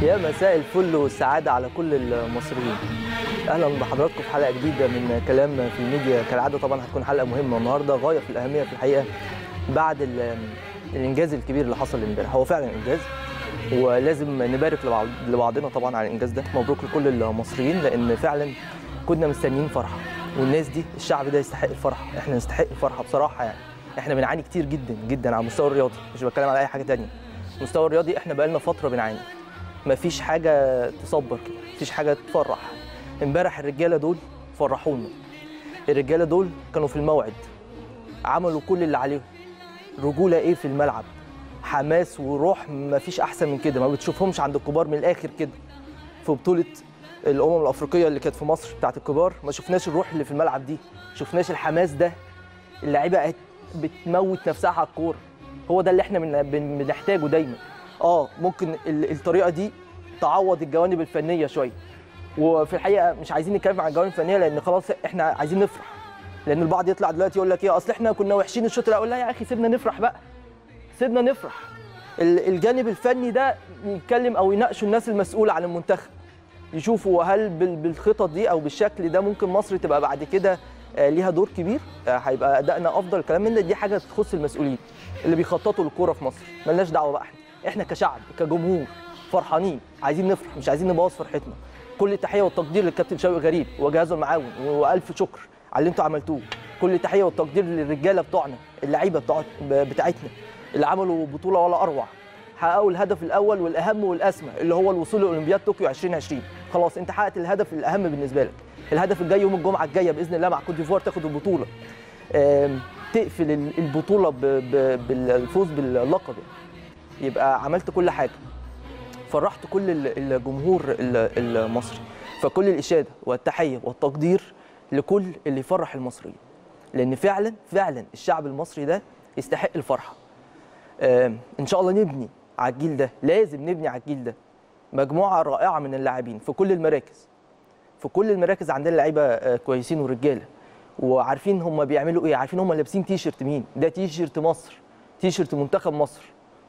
يا مساء الفل والسعادة على كل المصريين أهلا بحضراتكم في حلقة جديدة من كلام في الميديا كالعادة طبعا هتكون حلقة مهمة النهاردة غاية في الأهمية في الحقيقة بعد ال- الإنجاز الكبير اللي حصل امبارح هو فعلا إنجاز ولازم نبارك لبعض لبعضنا طبعا على الإنجاز ده مبروك لكل المصريين لأن فعلا كنا مستنيين فرحة والناس دي الشعب ده يستحق الفرحة احنا نستحق الفرحة بصراحة يعني احنا بنعاني كتير جدا جدا على المستوى الرياضي مش بتكلم على أي حاجة تانية المستوى الرياضي احنا بقالنا فترة بنعاني مفيش حاجه تصبر كده مفيش حاجه تفرح امبارح الرجاله دول فرحونا الرجاله دول كانوا في الموعد عملوا كل اللي عليهم رجوله ايه في الملعب حماس وروح مفيش احسن من كده ما بتشوفهمش عند الكبار من الاخر كده في بطوله الامم الافريقيه اللي كانت في مصر بتاعت الكبار ما شفناش الروح اللي في الملعب دي شفناش الحماس ده اللعيبه قاعد بتموت نفسها على الكوره هو ده اللي احنا بن- بن- بنحتاجه دايما اه ممكن ال- الطريقه دي تعوض الجوانب الفنيه شويه وفي الحقيقه مش عايزين نتكلم عن الجوانب الفنيه لان خلاص احنا عايزين نفرح لان البعض يطلع دلوقتي يقول لك ايه اصل احنا كنا وحشين الشوط الاول لا يا اخي سيبنا نفرح بقى سيبنا نفرح ال- الجانب الفني ده يتكلم او يناقشوا الناس المسؤوله عن المنتخب يشوفوا هل بال- بالخطط دي او بالشكل ده ممكن مصر تبقى بعد كده آه، ليها دور كبير آه، هيبقى ادائنا افضل الكلام من ده دي حاجه تخص المسؤولين اللي بيخططوا للكوره في مصر ملناش دعوه بقى احنا احنا كشعب كجمهور فرحانين عايزين نفرح مش عايزين نبوظ فرحتنا كل التحيه والتقدير للكابتن شوقي غريب وجهازه المعاون والف شكر على اللي انتوا عملتوه كل التحيه والتقدير للرجاله بتوعنا اللعيبه بتوع بتاعتنا اللي عملوا بطوله ولا اروع حققوا الهدف الاول والاهم والاسمى اللي هو الوصول لاولمبياد طوكيو 2020 خلاص انت حققت الهدف الاهم بالنسبه لك الهدف الجاي يوم الجمعه الجايه باذن الله مع كوت ديفوار تاخد البطوله آم، تقفل ال- البطوله ب- ب- بالفوز باللقب يعني. يبقى عملت كل حاجه فرحت كل ال- الجمهور ال- المصري فكل الاشاده والتحيه والتقدير لكل اللي يفرح المصريين لان فعلا فعلا الشعب المصري ده يستحق الفرحه آم، ان شاء الله نبني على الجيل ده لازم نبني على الجيل ده مجموعه رائعه من اللاعبين في كل المراكز في كل المراكز عندنا لعيبه آه، كويسين ورجاله وعارفين هم بيعملوا ايه عارفين هم لابسين تي شيرت مين ده تي شيرت مصر تي شيرت منتخب مصر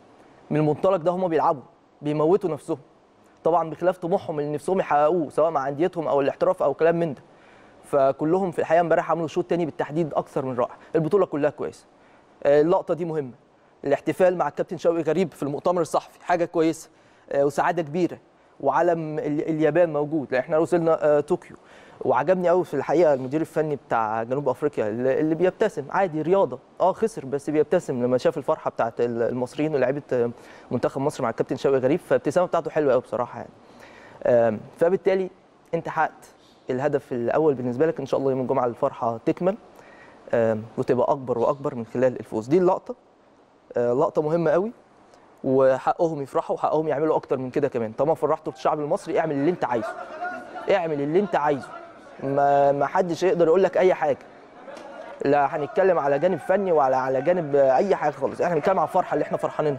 من المنطلق ده هم بيلعبوا بيموتوا نفسهم طبعا بخلاف طموحهم اللي نفسهم يحققوه سواء مع انديتهم او الاحتراف او كلام من ده فكلهم في الحقيقه امبارح عملوا شوط تاني بالتحديد اكثر من رائع البطوله كلها كويسه آه، اللقطه دي مهمه الاحتفال مع الكابتن شوقي غريب في المؤتمر الصحفي حاجه كويسه آه، وسعاده كبيره وعلم ال- اليابان موجود لان احنا وصلنا آه، طوكيو وعجبني قوي في الحقيقه المدير الفني بتاع جنوب افريقيا اللي اللي بيبتسم عادي رياضه اه خسر بس بيبتسم لما شاف الفرحه بتاعت ال- المصريين ولاعيبه آه، منتخب مصر مع الكابتن شوقي غريب فالابتسامه بتاعته حلوه قوي بصراحه يعني آم، فبالتالي انت حققت الهدف الاول بالنسبه لك ان شاء الله يوم الجمعه الفرحه تكمل آم، وتبقى اكبر واكبر من خلال الفوز دي اللقطه آه، لقطه مهمه قوي وحقهم يفرحوا وحقهم يعملوا اكتر من كده كمان طالما فرحتوا الشعب المصري اعمل اللي انت عايزه اعمل اللي انت عايزه ما ما حدش يقدر يقول لك اي حاجه لا هنتكلم على جانب فني ولا على جانب آه، اي حاجه خالص احنا بنتكلم على الفرحه اللي احنا فرحانينها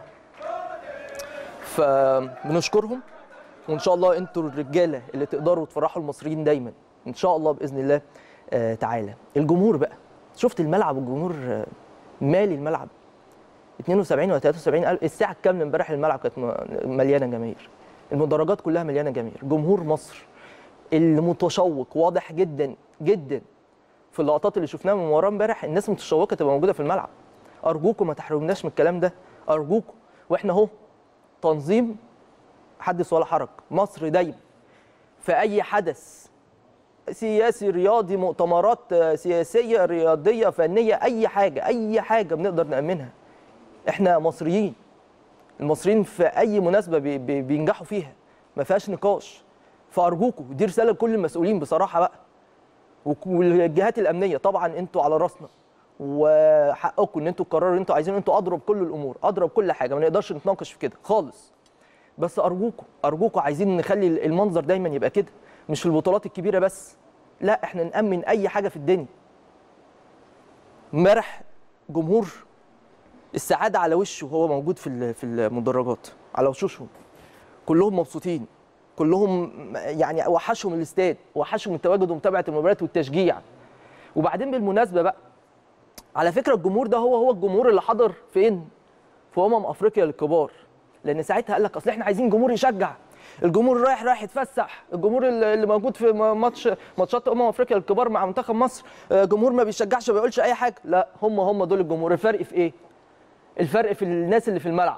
فبنشكرهم وان شاء الله انتوا الرجاله اللي تقدروا تفرحوا المصريين دايما ان شاء الله باذن الله آه تعالى الجمهور بقى شفت الملعب والجمهور آه، مالي الملعب 72 ولا 73 الف الساعه الكامله امبارح الملعب كانت م- مليانه جماهير المدرجات كلها مليانه جماهير جمهور مصر المتشوق واضح جدا جدا في اللقطات اللي شفناها من وراه امبارح الناس متشوقه تبقى موجوده في الملعب ارجوكم ما تحرمناش من الكلام ده ارجوكم واحنا اهو تنظيم حدث ولا حرج مصر دايما في اي حدث سياسي رياضي مؤتمرات آه، سياسيه رياضيه فنيه اي حاجه اي حاجه بنقدر نامنها احنا مصريين المصريين في اي مناسبه بي بي بينجحوا فيها ما فيهاش نقاش فارجوكم دي رساله لكل المسؤولين بصراحه بقى وك- والجهات الامنيه طبعا انتوا على راسنا وحقكم ان انتوا تقرروا اللي انتوا عايزينه انتوا اضرب كل الامور اضرب كل حاجه ما نقدرش نتناقش في كده خالص بس ارجوكم ارجوكم عايزين نخلي المنظر دايما يبقى كده مش في البطولات الكبيره بس لا احنا نامن اي حاجه في الدنيا امبارح جمهور السعاده على وشه وهو موجود في ال- في المدرجات على وشوشهم كلهم مبسوطين كلهم يعني وحشهم الاستاد وحشهم التواجد ومتابعه المباريات والتشجيع وبعدين بالمناسبه بقى على فكره الجمهور ده هو هو الجمهور اللي حضر فين في امم افريقيا للكبار لان ساعتها قال لك اصل احنا عايزين جمهور يشجع الجمهور رايح رايح يتفسح الجمهور اللي اللي موجود في م- ماتش ماتشات امم افريقيا الكبار مع منتخب مصر آه، جمهور ما بيشجعش ما بيقولش اي حاجه لا هم هم دول الجمهور الفرق في ايه الفرق في الناس اللي في الملعب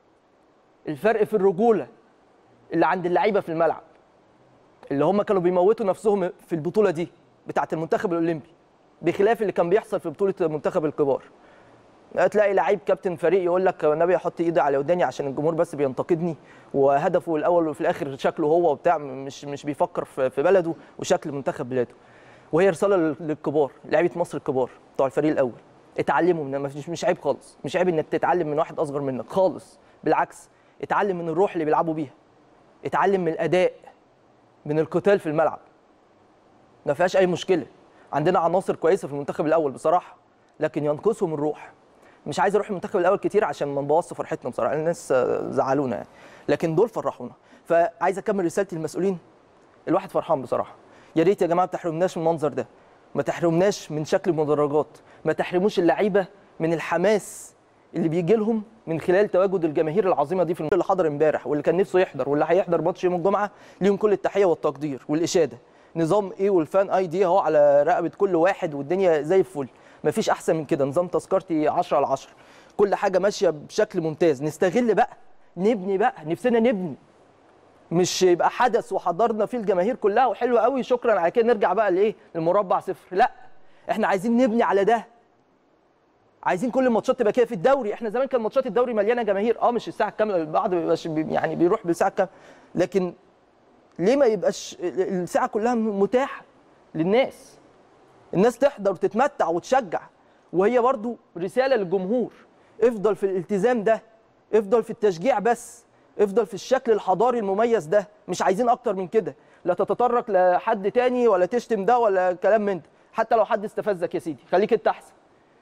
الفرق في الرجوله اللي عند اللعيبه في الملعب اللي هم كانوا بيموتوا نفسهم في البطوله دي بتاعه المنتخب الاولمبي بخلاف اللي كان بيحصل في بطوله منتخب الكبار تلاقي لعيب كابتن فريق يقول لك النبي احط ايدي على وداني عشان الجمهور بس بينتقدني وهدفه الاول وفي الاخر شكله هو وبتاع مش مش بيفكر في في بلده وشكل منتخب بلاده وهي رساله لل- للكبار لعيبه مصر الكبار بتوع الفريق الاول اتعلموا من مش مش عيب خالص مش عيب انك تتعلم من واحد اصغر منك خالص بالعكس اتعلم من الروح اللي بيلعبوا بيها اتعلم من الاداء من القتال في الملعب ما فيهاش اي مشكله عندنا عناصر كويسه في المنتخب الاول بصراحه لكن ينقصهم الروح مش عايز اروح المنتخب الاول كتير عشان ما نبوظش فرحتنا بصراحه الناس آه، زعلونا يعني لكن دول فرحونا فعايز اكمل رسالتي للمسؤولين الواحد فرحان بصراحه يا ريت يا جماعه ما تحرمناش من المنظر ده ما تحرمناش من شكل المدرجات ما تحرموش اللعيبه من الحماس اللي بيجي لهم من خلال تواجد الجماهير العظيمه دي في اللي حضر امبارح واللي كان نفسه يحضر واللي هيحضر ماتش يوم الجمعه ليهم كل التحيه والتقدير والاشاده نظام ايه والفان اي دي اهو على رقبه كل واحد والدنيا زي الفل مفيش احسن من كده نظام تذكرتي 10 على 10 كل حاجه ماشيه بشكل ممتاز نستغل بقى نبني بقى نفسنا نبني مش يبقى حدث وحضرنا فيه الجماهير كلها وحلو قوي شكرا على كده نرجع بقى لايه للمربع صفر لا احنا عايزين نبني على ده عايزين كل الماتشات تبقى كده في الدوري احنا زمان كان ماتشات الدوري مليانه جماهير اه مش الساعه الكامله البعض بيبقاش بي- يعني بيروح بالساعه الكامله لكن ليه ما يبقاش الساعه كلها متاحه للناس الناس تحضر وتتمتع وتشجع وهي برضو رساله للجمهور افضل في الالتزام ده افضل في التشجيع بس افضل في الشكل الحضاري المميز ده مش عايزين اكتر من كده لا تتطرق لحد تاني ولا تشتم ده ولا كلام من ده حتى لو حد استفزك يا سيدي خليك انت احسن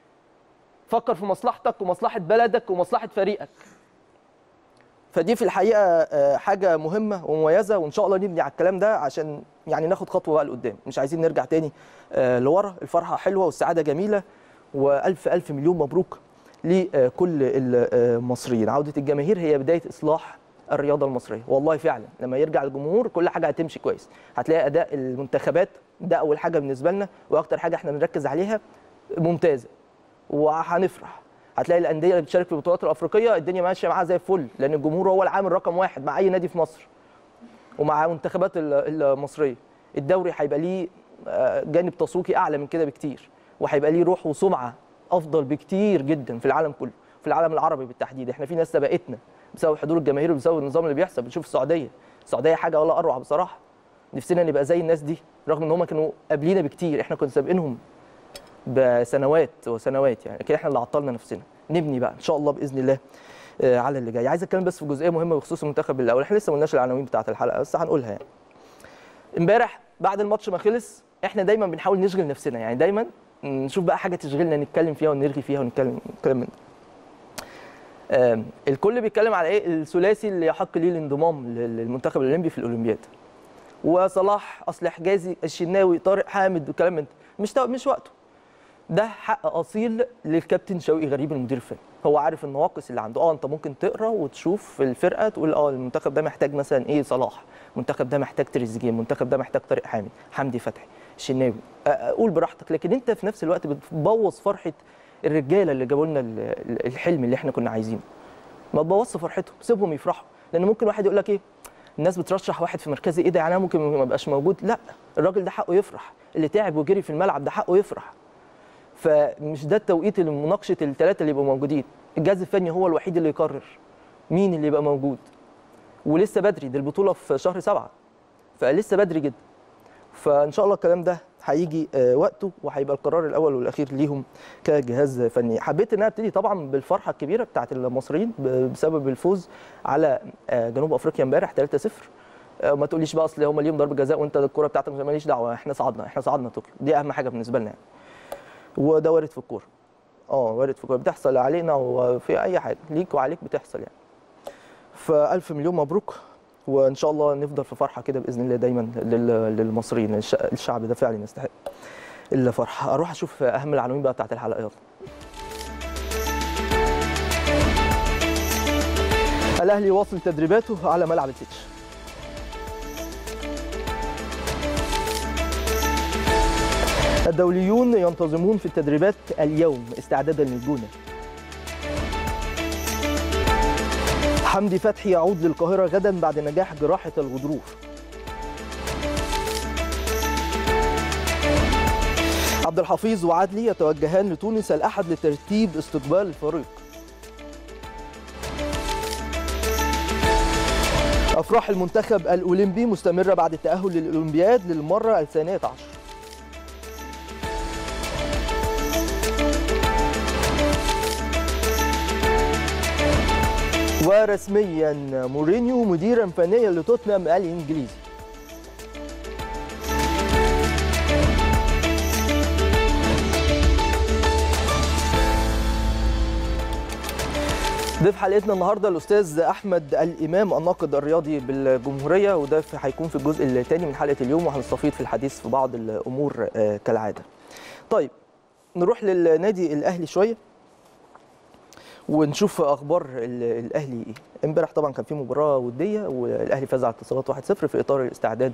فكر في مصلحتك ومصلحه بلدك ومصلحه فريقك فدي في الحقيقه آه، حاجه مهمه ومميزه وان شاء الله نبني على الكلام ده عشان يعني ناخد خطوه بقى لقدام مش عايزين نرجع تاني آه، لورا الفرحه حلوه والسعاده جميله والف الف مليون مبروك لكل المصريين عوده الجماهير هي بدايه اصلاح الرياضه المصريه والله فعلا لما يرجع الجمهور كل حاجه هتمشي كويس هتلاقي اداء المنتخبات ده اول حاجه بالنسبه لنا واكتر حاجه احنا بنركز عليها ممتازه وهنفرح هتلاقي الانديه اللي بتشارك في البطولات الافريقيه الدنيا ماشيه معاها زي الفل لان الجمهور هو العامل رقم واحد مع اي نادي في مصر ومع المنتخبات ال- المصريه الدوري هيبقى ليه آه، جانب تسويقي اعلى من كده بكتير وهيبقى ليه روح وسمعه افضل بكتير جدا في العالم كله في العالم العربي بالتحديد احنا في ناس سبقتنا بسبب حضور الجماهير وبسبب النظام اللي بيحصل بنشوف السعوديه السعوديه حاجه ولا اروع بصراحه نفسنا نبقى زي الناس دي رغم ان هم كانوا قبلينا بكتير احنا كنا سابقينهم بسنوات وسنوات يعني لكن احنا اللي عطلنا نفسنا نبني بقى ان شاء الله باذن الله آه، على اللي جاي عايز اتكلم بس في جزئيه مهمه بخصوص المنتخب الاول احنا لسه ما قلناش العناوين بتاعه الحلقه بس هنقولها يعني امبارح بعد الماتش ما خلص احنا دايما بنحاول نشغل نفسنا يعني دايما نشوف بقى حاجه تشغلنا نتكلم فيها ونرغي فيها ونتكلم كلام من ده. آم، الكل بيتكلم على ايه الثلاثي اللي يحق ليه الانضمام لل- للمنتخب الاولمبي في الاولمبياد وصلاح اصل حجازي الشناوي طارق حامد وكلام من ده مش تو- مش وقته ده حق اصيل للكابتن شوقي غريب المدير الفني هو عارف النواقص اللي عنده اه انت ممكن تقرا وتشوف في الفرقه تقول اه المنتخب ده محتاج مثلا ايه صلاح المنتخب ده محتاج تريزيجيه المنتخب ده محتاج طارق حامد حمدي فتحي الشناوي آه، آه، قول براحتك لكن انت في نفس الوقت بتبوظ فرحه الرجاله اللي جابوا لنا ال- ال- الحلم اللي احنا كنا عايزينه ما تبوظش فرحتهم سيبهم يفرحوا لان ممكن واحد يقول لك ايه الناس بترشح واحد في مركزي ايه ده يعني انا ممكن ما يبقاش موجود لا الراجل ده حقه يفرح اللي تعب وجري في الملعب ده حقه يفرح فمش ده التوقيت لمناقشه الثلاثه اللي يبقوا موجودين الجهاز الفني هو الوحيد اللي يقرر مين اللي يبقى موجود ولسه بدري دي البطوله في شهر سبعة فلسه بدري جدا فان شاء الله الكلام ده هيجي آه، وقته وهيبقى القرار الاول والاخير ليهم كجهاز فني حبيت ان انا ابتدي طبعا بالفرحه الكبيره بتاعت المصريين ب- بسبب الفوز على آه، جنوب افريقيا امبارح 3-0 آه، ما تقوليش بقى اصل هم ليهم ضربه جزاء وانت الكوره بتاعتك ماليش دعوه احنا صعدنا احنا صعدنا طوكيو دي اهم حاجه بالنسبه لنا يعني. وده وارد في الكوره اه وارد في الكوره بتحصل علينا وفي اي حاجه ليك وعليك بتحصل يعني فالف مليون مبروك وان شاء الله نفضل في فرحه كده باذن الله دايما لل- للمصريين الش- الشعب ده فعلا يستحق الفرحه اروح اشوف اهم العناوين بقى بتاعت الحلقه يلا الاهلي واصل تدريباته على ملعب التتش الدوليون ينتظمون في التدريبات اليوم استعدادا للجونه حمدي فتحي يعود للقاهره غدا بعد نجاح جراحه الغضروف عبد الحفيظ وعدلي يتوجهان لتونس الاحد لترتيب استقبال الفريق افراح المنتخب الاولمبي مستمره بعد التاهل للاولمبياد للمره الثانيه عشر ورسميا مورينيو مديرا فنيا لتوتنهام الانجليزي ضيف حلقتنا النهارده الاستاذ احمد الامام الناقد الرياضي بالجمهوريه وده في- هيكون في الجزء الثاني من حلقه اليوم وهنستفيض في الحديث في بعض الامور آه، كالعاده. طيب نروح للنادي الاهلي شويه ونشوف اخبار ال- الاهلي ايه. امبارح طبعا كان في مباراه وديه والاهلي فاز على اتصالات 1-0 في اطار الاستعداد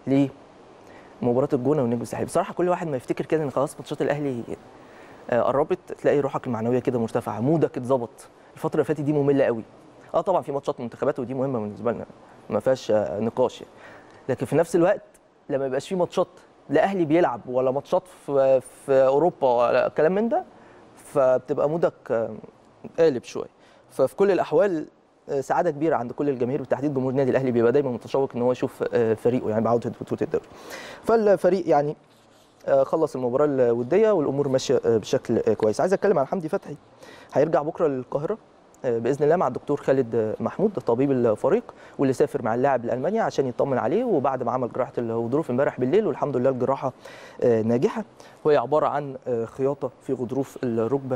لمباراه الجونه والنجم الساحلي. بصراحه كل واحد ما يفتكر كده ان خلاص ماتشات الاهلي آه، قربت تلاقي روحك المعنويه كده مرتفعه مودك اتظبط الفتره اللي فاتت دي ممله قوي اه طبعا في ماتشات منتخبات ودي مهمه بالنسبه لنا ما فيهاش آه، نقاش يعني لكن في نفس الوقت لما يبقاش في ماتشات لا اهلي بيلعب ولا ماتشات في في اوروبا ولا كلام من ده فبتبقى مودك آه، قالب شويه ففي كل الاحوال آه، سعاده كبيره عند كل الجماهير بالتحديد جمهور النادي الاهلي بيبقى دايما متشوق ان هو يشوف آه، فريقه يعني بعوده بطوله الدوري فالفريق يعني آه، خلص المباراه الوديه والامور ماشيه آه، بشكل آه، كويس عايز اتكلم عن حمدي فتحي هيرجع بكره للقاهره آه، باذن الله مع الدكتور خالد آه، محمود طبيب الفريق واللي سافر مع اللاعب لالمانيا عشان يطمن عليه وبعد ما عمل جراحه الغضروف امبارح بالليل والحمد لله الجراحه آه، ناجحه وهي عباره عن آه، خياطه في غضروف الركبه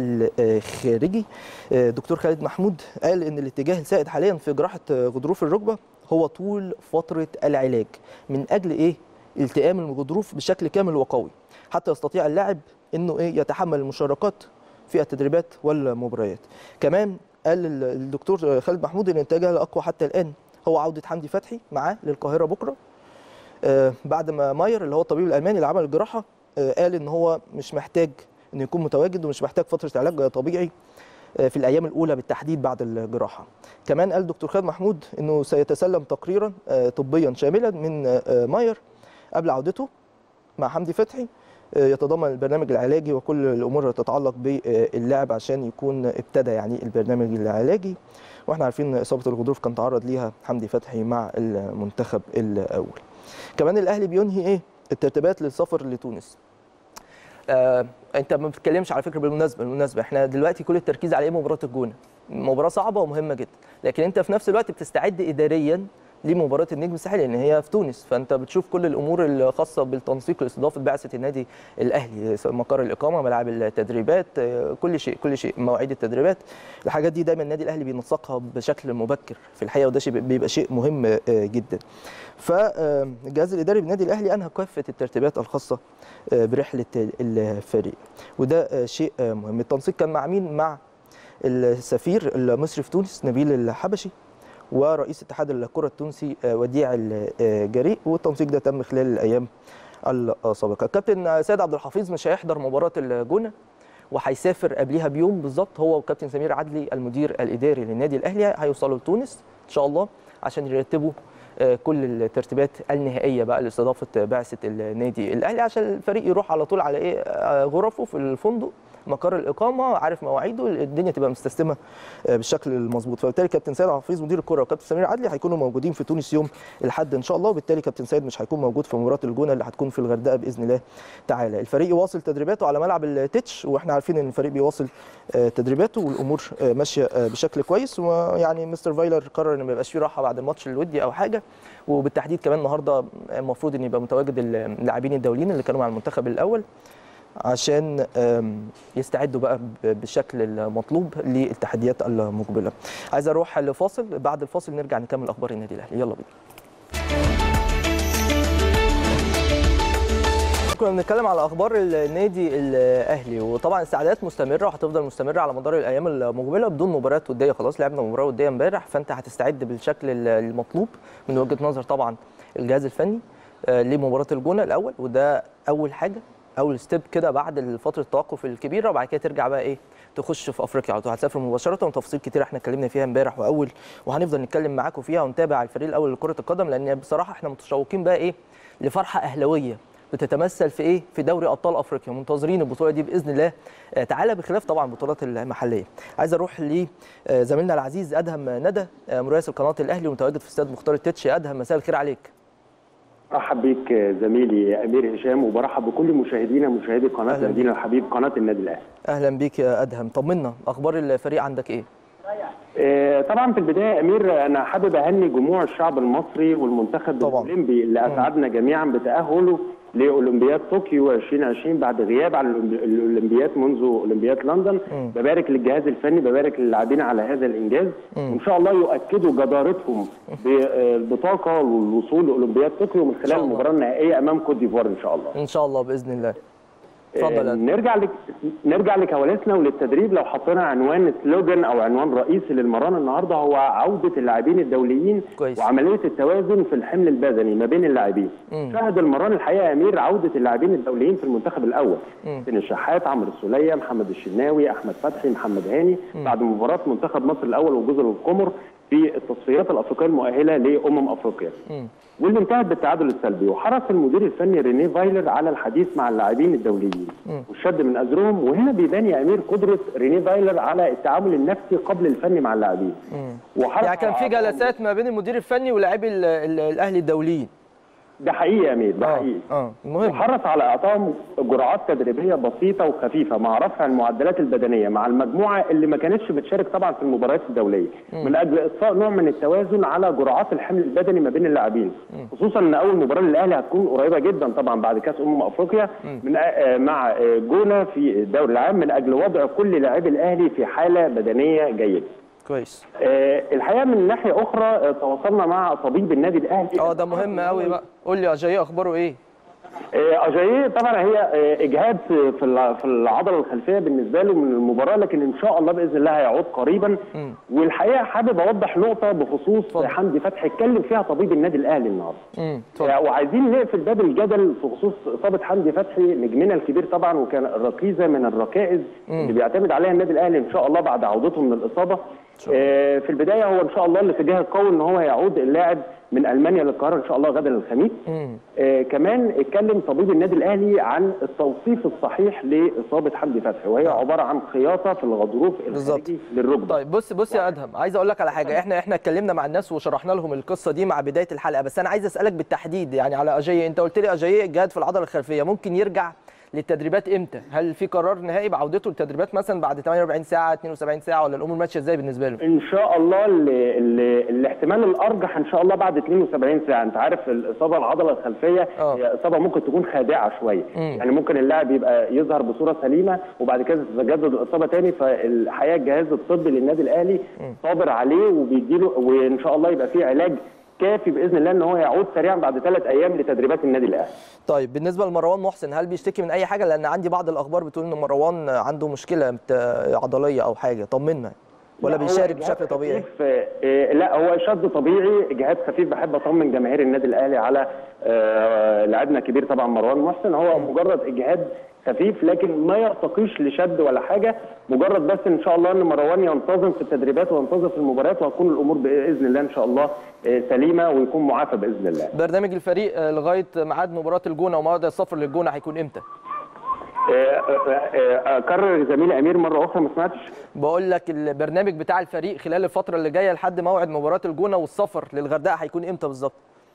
الخارجي آه، دكتور خالد محمود قال ان الاتجاه السائد حاليا في جراحه آه، غضروف الركبه هو طول فتره العلاج من اجل ايه التئام الغضروف بشكل كامل وقوي حتى يستطيع اللاعب انه ايه يتحمل المشاركات في التدريبات والمباريات كمان قال ال- الدكتور خالد محمود ان الاتجاه الاقوى حتى الان هو عوده حمدي فتحي معاه للقاهره بكره آه، بعد ما ماير اللي هو الطبيب الالماني اللي عمل الجراحه آه، قال ان هو مش محتاج انه يكون متواجد ومش محتاج فتره علاج طبيعي آه، في الايام الاولى بالتحديد بعد الجراحه كمان قال دكتور خالد محمود انه سيتسلم تقريرا آه، طبيا شاملا من آه، ماير قبل عودته مع حمدي فتحي آه، يتضمن البرنامج العلاجي وكل الامور اللي تتعلق باللاعب عشان يكون ابتدى يعني البرنامج العلاجي واحنا عارفين إن اصابه الغضروف كان تعرض ليها حمدي فتحي مع المنتخب الاول كمان الاهلي بينهي ايه الترتيبات للسفر لتونس آه، انت ما بتتكلمش على فكره بالمناسبه بالمناسبه احنا دلوقتي كل التركيز على ايه مباراه الجونه مباراه صعبه ومهمه جدا لكن انت في نفس الوقت بتستعد اداريا لمباراه النجم الساحلي لان هي في تونس فانت بتشوف كل الامور الخاصه بالتنسيق لاستضافه بعثه النادي الاهلي سواء مقر الاقامه ملاعب التدريبات آه، كل شيء كل شيء مواعيد التدريبات الحاجات دي دايما النادي الاهلي بينسقها بشكل مبكر في الحقيقه وده شيء بيبقى شيء مهم آه، جدا فالجهاز الاداري بالنادي الاهلي انهى كافه الترتيبات الخاصه آه، برحله الفريق وده آه، شيء آه، مهم التنسيق كان مع مين مع السفير المصري في تونس نبيل الحبشي ورئيس اتحاد الكره التونسي آه، وديع الجريء والتنسيق ده تم خلال الايام السابقه الكابتن سيد عبد الحفيظ مش هيحضر مباراه الجونه وهيسافر قبليها بيوم بالظبط هو وكابتن سمير عدلي المدير الاداري للنادي الاهلي هيوصلوا لتونس ان شاء الله عشان يرتبوا آه، كل الترتيبات النهائيه بقى لاستضافه بعثه النادي الاهلي عشان الفريق يروح على طول على ايه آه، غرفه في الفندق مقر الاقامه عارف مواعيده الدنيا تبقى مستسلمه آه، بالشكل المظبوط فبالتالي كابتن سيد عبد الحفيظ مدير الكره وكابتن سمير عدلي هيكونوا موجودين في تونس يوم الاحد ان شاء الله وبالتالي كابتن سيد مش هيكون موجود في مباراه الجونه اللي هتكون في الغردقه باذن الله تعالى الفريق يواصل تدريباته على ملعب التتش واحنا عارفين ان الفريق بيواصل آه، تدريباته والامور آه، ماشيه آه، بشكل كويس ويعني مستر فايلر قرر ان ما يبقاش فيه راحه بعد الماتش الودي او حاجه وبالتحديد كمان النهارده المفروض ان يبقى متواجد اللاعبين الدوليين اللي كانوا مع المنتخب الاول عشان آم، يستعدوا بقى ب- بالشكل المطلوب للتحديات المقبله. عايز اروح لفاصل بعد الفاصل نرجع نكمل اخبار النادي الاهلي يلا بينا. كنا بنتكلم على اخبار النادي الاهلي وطبعا الاستعدادات مستمره وهتفضل مستمره على مدار الايام المقبله بدون مباريات وديه خلاص لعبنا مباراه وديه امبارح فانت هتستعد بالشكل المطلوب من وجهه نظر طبعا الجهاز الفني آه، لمباراه الجونه الاول وده اول حاجه اول ستيب كده بعد فتره التوقف الكبيره وبعد كده ترجع بقى ايه تخش في افريقيا على طول هتسافر مباشره وتفاصيل كتير احنا اتكلمنا فيها امبارح واول وهنفضل نتكلم معاكم فيها ونتابع الفريق الاول لكره القدم لان بصراحه احنا متشوقين بقى ايه لفرحه اهلاويه بتتمثل في ايه في دوري ابطال افريقيا منتظرين البطوله دي باذن الله آه، تعالى بخلاف طبعا البطولات المحليه عايز اروح لزميلنا العزيز ادهم ندى آه، مراسل قناه الاهلي ومتواجد في استاد مختار التتش يا ادهم مساء الخير عليك ارحب بيك زميلي امير هشام وبرحب بكل مشاهدينا مشاهدي قناه أهلاً نادينا الحبيب قناه النادي الاهلي. اهلا بيك يا ادهم طمنا اخبار الفريق عندك ايه آه، طبعا في البدايه يا امير انا حابب اهني جموع الشعب المصري والمنتخب طبعاً. الاولمبي اللي اسعدنا جميعا بتاهله لاولمبياد طوكيو 2020 بعد غياب عن الأولمبي- الاولمبياد منذ اولمبياد لندن مم. ببارك للجهاز الفني ببارك للاعبين على هذا الانجاز وان شاء الله يؤكدوا جدارتهم بالبطاقه والوصول لاولمبياد طوكيو من شاء خلال الله. المباراه النهائيه امام كوت ديفوار ان شاء الله ان شاء الله باذن الله اتفضل يا آه، أدهم. نرجع لك نرجع لكواليسنا وللتدريب لو حطينا عنوان سلوجان او عنوان رئيسي للمران النهارده هو عوده اللاعبين الدوليين كويس. وعمليه التوازن في الحمل البدني ما بين اللاعبين. مم. شهد المران الحقيقه يا امير عوده اللاعبين الدوليين في المنتخب الاول. مم. حسين الشحات، عمرو السوليه، محمد الشناوي، احمد فتحي، محمد هاني بعد مباراه منتخب مصر الاول وجزر القمر في التصفيات الافريقيه المؤهله لامم افريقيا. مم. واللي انتهت بالتعادل السلبي وحرص المدير الفني رينيه فايلر على الحديث مع اللاعبين الدوليين مم. والشد من ازرهم وهنا بيبان يا امير قدره رينيه فايلر على التعامل النفسي قبل الفن مع اللاعبين وحرص يعني كان في على- جلسات ما بين المدير الفني ولاعبي ال- ال- الاهلي الدوليين ده حقيقي يا امير ده اه حقيقي اه المهم وحرص على اعطائهم جرعات تدريبيه بسيطه وخفيفه مع رفع المعدلات البدنيه مع المجموعه اللي ما كانتش بتشارك طبعا في المباريات الدوليه من اجل اطفاء نوع من التوازن على جرعات الحمل البدني ما بين اللاعبين خصوصا ان اول مباراه للاهلي هتكون قريبه جدا طبعا بعد كاس امم افريقيا من آه، مع آه، جونه في الدوري العام من اجل وضع كل لاعبي الاهلي في حاله بدنيه جيده كويس آه، الحقيقه من ناحيه اخرى آه، تواصلنا مع طبيب النادي الاهلي اه ده مهم قوي بقى قول لي اجاي اخباره ايه آه، اجاييه طبعا هي آه، اجهاد في في الع- في العضله الخلفيه بالنسبه له من المباراه لكن ان شاء الله باذن الله هيعود قريبا مم. والحقيقه حابب اوضح نقطه بخصوص اتفضل. حمدي فتحي اتكلم فيها طبيب النادي الاهلي النهارده امم اتفضل آه، وعايزين نقفل باب الجدل في خصوص اصابه حمدي فتحي نجمنا الكبير طبعا وكان ركيزه من الركائز اللي بيعتمد عليها النادي الاهلي ان شاء الله بعد عودته من الاصابه شاء الله. آه، في البدايه هو ان شاء الله الاتجاه القوي ان هو يعود اللاعب من المانيا للقاهره ان شاء الله غدا الخميس امم آه كمان اتكلم طبيب النادي الاهلي عن التوصيف الصحيح لاصابه حمدي فتحي وهي عباره عن خياطه في الغضروف بالظبط. الخارجي للركبه طيب بص بص يا ادهم عايز اقول لك على حاجه احنا احنا اتكلمنا مع الناس وشرحنا لهم القصه دي مع بدايه الحلقه بس انا عايز اسالك بالتحديد يعني على اجاي انت قلت لي اجاي اجهاد في العضله الخلفيه ممكن يرجع للتدريبات امتى هل في قرار نهائي بعودته للتدريبات مثلا بعد 48 ساعه 72 ساعه ولا الامور ماشيه ازاي بالنسبه له ان شاء الله ال ال الاحتمال الارجح ان شاء الله بعد 72 ساعه انت عارف الاصابه العضله الخلفيه آه. هي اصابه ممكن تكون خادعه شويه مم. يعني ممكن اللاعب يبقى يظهر بصوره سليمه وبعد كده تتجدد الاصابه تاني فالحقيقه الجهاز الطبي للنادي الاهلي صابر عليه وبيديله وان شاء الله يبقى فيه علاج كافي باذن الله ان هو يعود سريعا بعد ثلاث ايام لتدريبات النادي الاهلي طيب بالنسبه لمروان محسن هل بيشتكي من اي حاجه لان عندي بعض الاخبار بتقول ان مروان عنده مشكله بت- عضليه او حاجه طمنا ولا لا، هو بيشارك إجهاد بشكل طبيعي خفيف، آه، لا هو شد طبيعي اجهاد خفيف بحب اطمن جماهير النادي الاهلي على آه، لاعبنا الكبير طبعا مروان محسن هو مجرد اجهاد خفيف لكن ما يرتقيش لشد ولا حاجه مجرد بس ان شاء الله ان مروان ينتظم في التدريبات وينتظم في المباريات وهتكون الامور باذن الله ان شاء الله آه، سليمه ويكون معافى باذن الله برنامج الفريق آه، لغايه ميعاد مباراه الجونه وموعد السفر للجونه هيكون امتى آه، آه، آه، اكرر زميلي امير مره اخرى ما سمعتش بقول لك البرنامج بتاع الفريق خلال الفتره اللي جايه لحد موعد مباراه الجونه والسفر للغردقه هيكون امتى بالظبط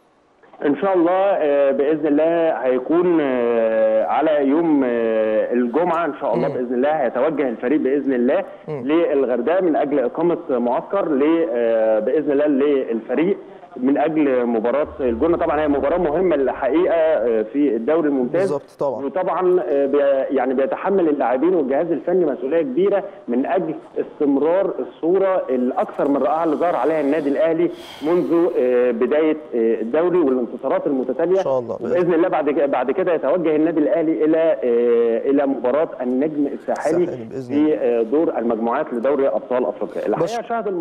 ان شاء الله آه، باذن الله هيكون آه، على يوم آه، الجمعه ان شاء الله مم. باذن الله هيتوجه الفريق باذن الله للغردقه من اجل اقامه معسكر ل- آه، باذن الله للفريق من اجل مباراه الجونه طبعا هي مباراه مهمه الحقيقه آه، في الدوري الممتاز بالظبط طبعا. وطبعا آه، بي- يعني بيتحمل اللاعبين والجهاز الفني مسؤوليه كبيره من اجل استمرار الصوره الاكثر من رائعه اللي ظهر عليها النادي الاهلي منذ آه، بدايه آه، الدوري والانتصارات المتتاليه إن شاء الله. باذن الله بعد كده- بعد كده يتوجه النادي الاهلي الى آه، الى مباراه النجم الساحلي الساحلي بإذن في آه، دور المجموعات لدوري ابطال افريقيا الحقيقه بس- شهد المران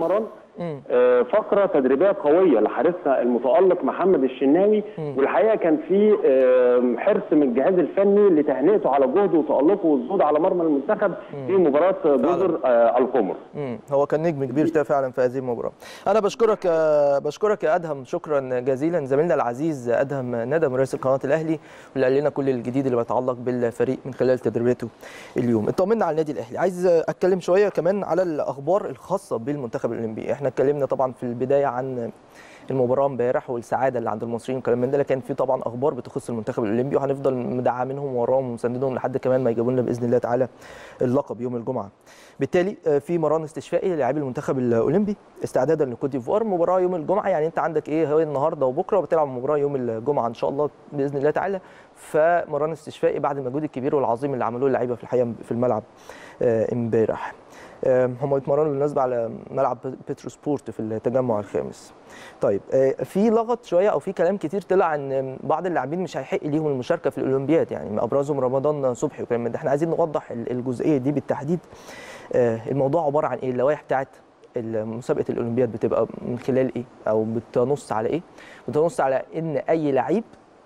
مم. آه، فقره تدريبيه قويه لحارسنا المتالق محمد الشناوي والحقيقه كان في آه، حرص من الجهاز الفني لتهنئته على جهده وتالقه والصعود على مرمى المنتخب في مباراه جزر آه، القمر مم. هو كان نجم كبير ده فعلا في هذه المباراه انا بشكرك يا- بشكرك يا ادهم شكرا جزيلا زميلنا العزيز ادهم ندم رئيس قناه الاهلي واللي قال لنا كل الجديد اللي بيتعلق بالفريق من خلال تدريباته اليوم اطمنا على النادي الاهلي عايز اتكلم شويه كمان على الاخبار الخاصه بالمنتخب الاولمبي احنا اتكلمنا طبعا في البدايه عن المباراه امبارح والسعاده اللي عند المصريين والكلام من ده لكن في طبعا اخبار بتخص المنتخب الاولمبي وهنفضل مدعمينهم وراهم ومساندينهم لحد كمان ما يجيبوا لنا باذن الله تعالى اللقب يوم الجمعه بالتالي آه، في مران استشفائي للاعبي المنتخب الاولمبي استعدادا لكوت ديفوار مباراه يوم الجمعه يعني انت عندك ايه هو النهارده وبكره وبتلعب مباراه يوم الجمعه ان شاء الله باذن الله تعالى فمران استشفائي بعد المجهود الكبير والعظيم اللي عملوه اللعيبه في الحقيقه في الملعب آه، امبارح آه، هم اتمرنوا بالمناسبه على ملعب بيترو سبورت في التجمع الخامس طيب آه، في لغط شويه او في كلام كتير طلع ان بعض اللاعبين مش هيحق ليهم المشاركه في الاولمبياد يعني من ابرزهم رمضان صبحي وكلام من ده احنا عايزين نوضح ال- الجزئيه دي بالتحديد آه، الموضوع عباره عن ايه اللوائح بتاعت مسابقه الاولمبياد بتبقى من خلال ايه او بتنص على ايه بتنص على ان اي لعيب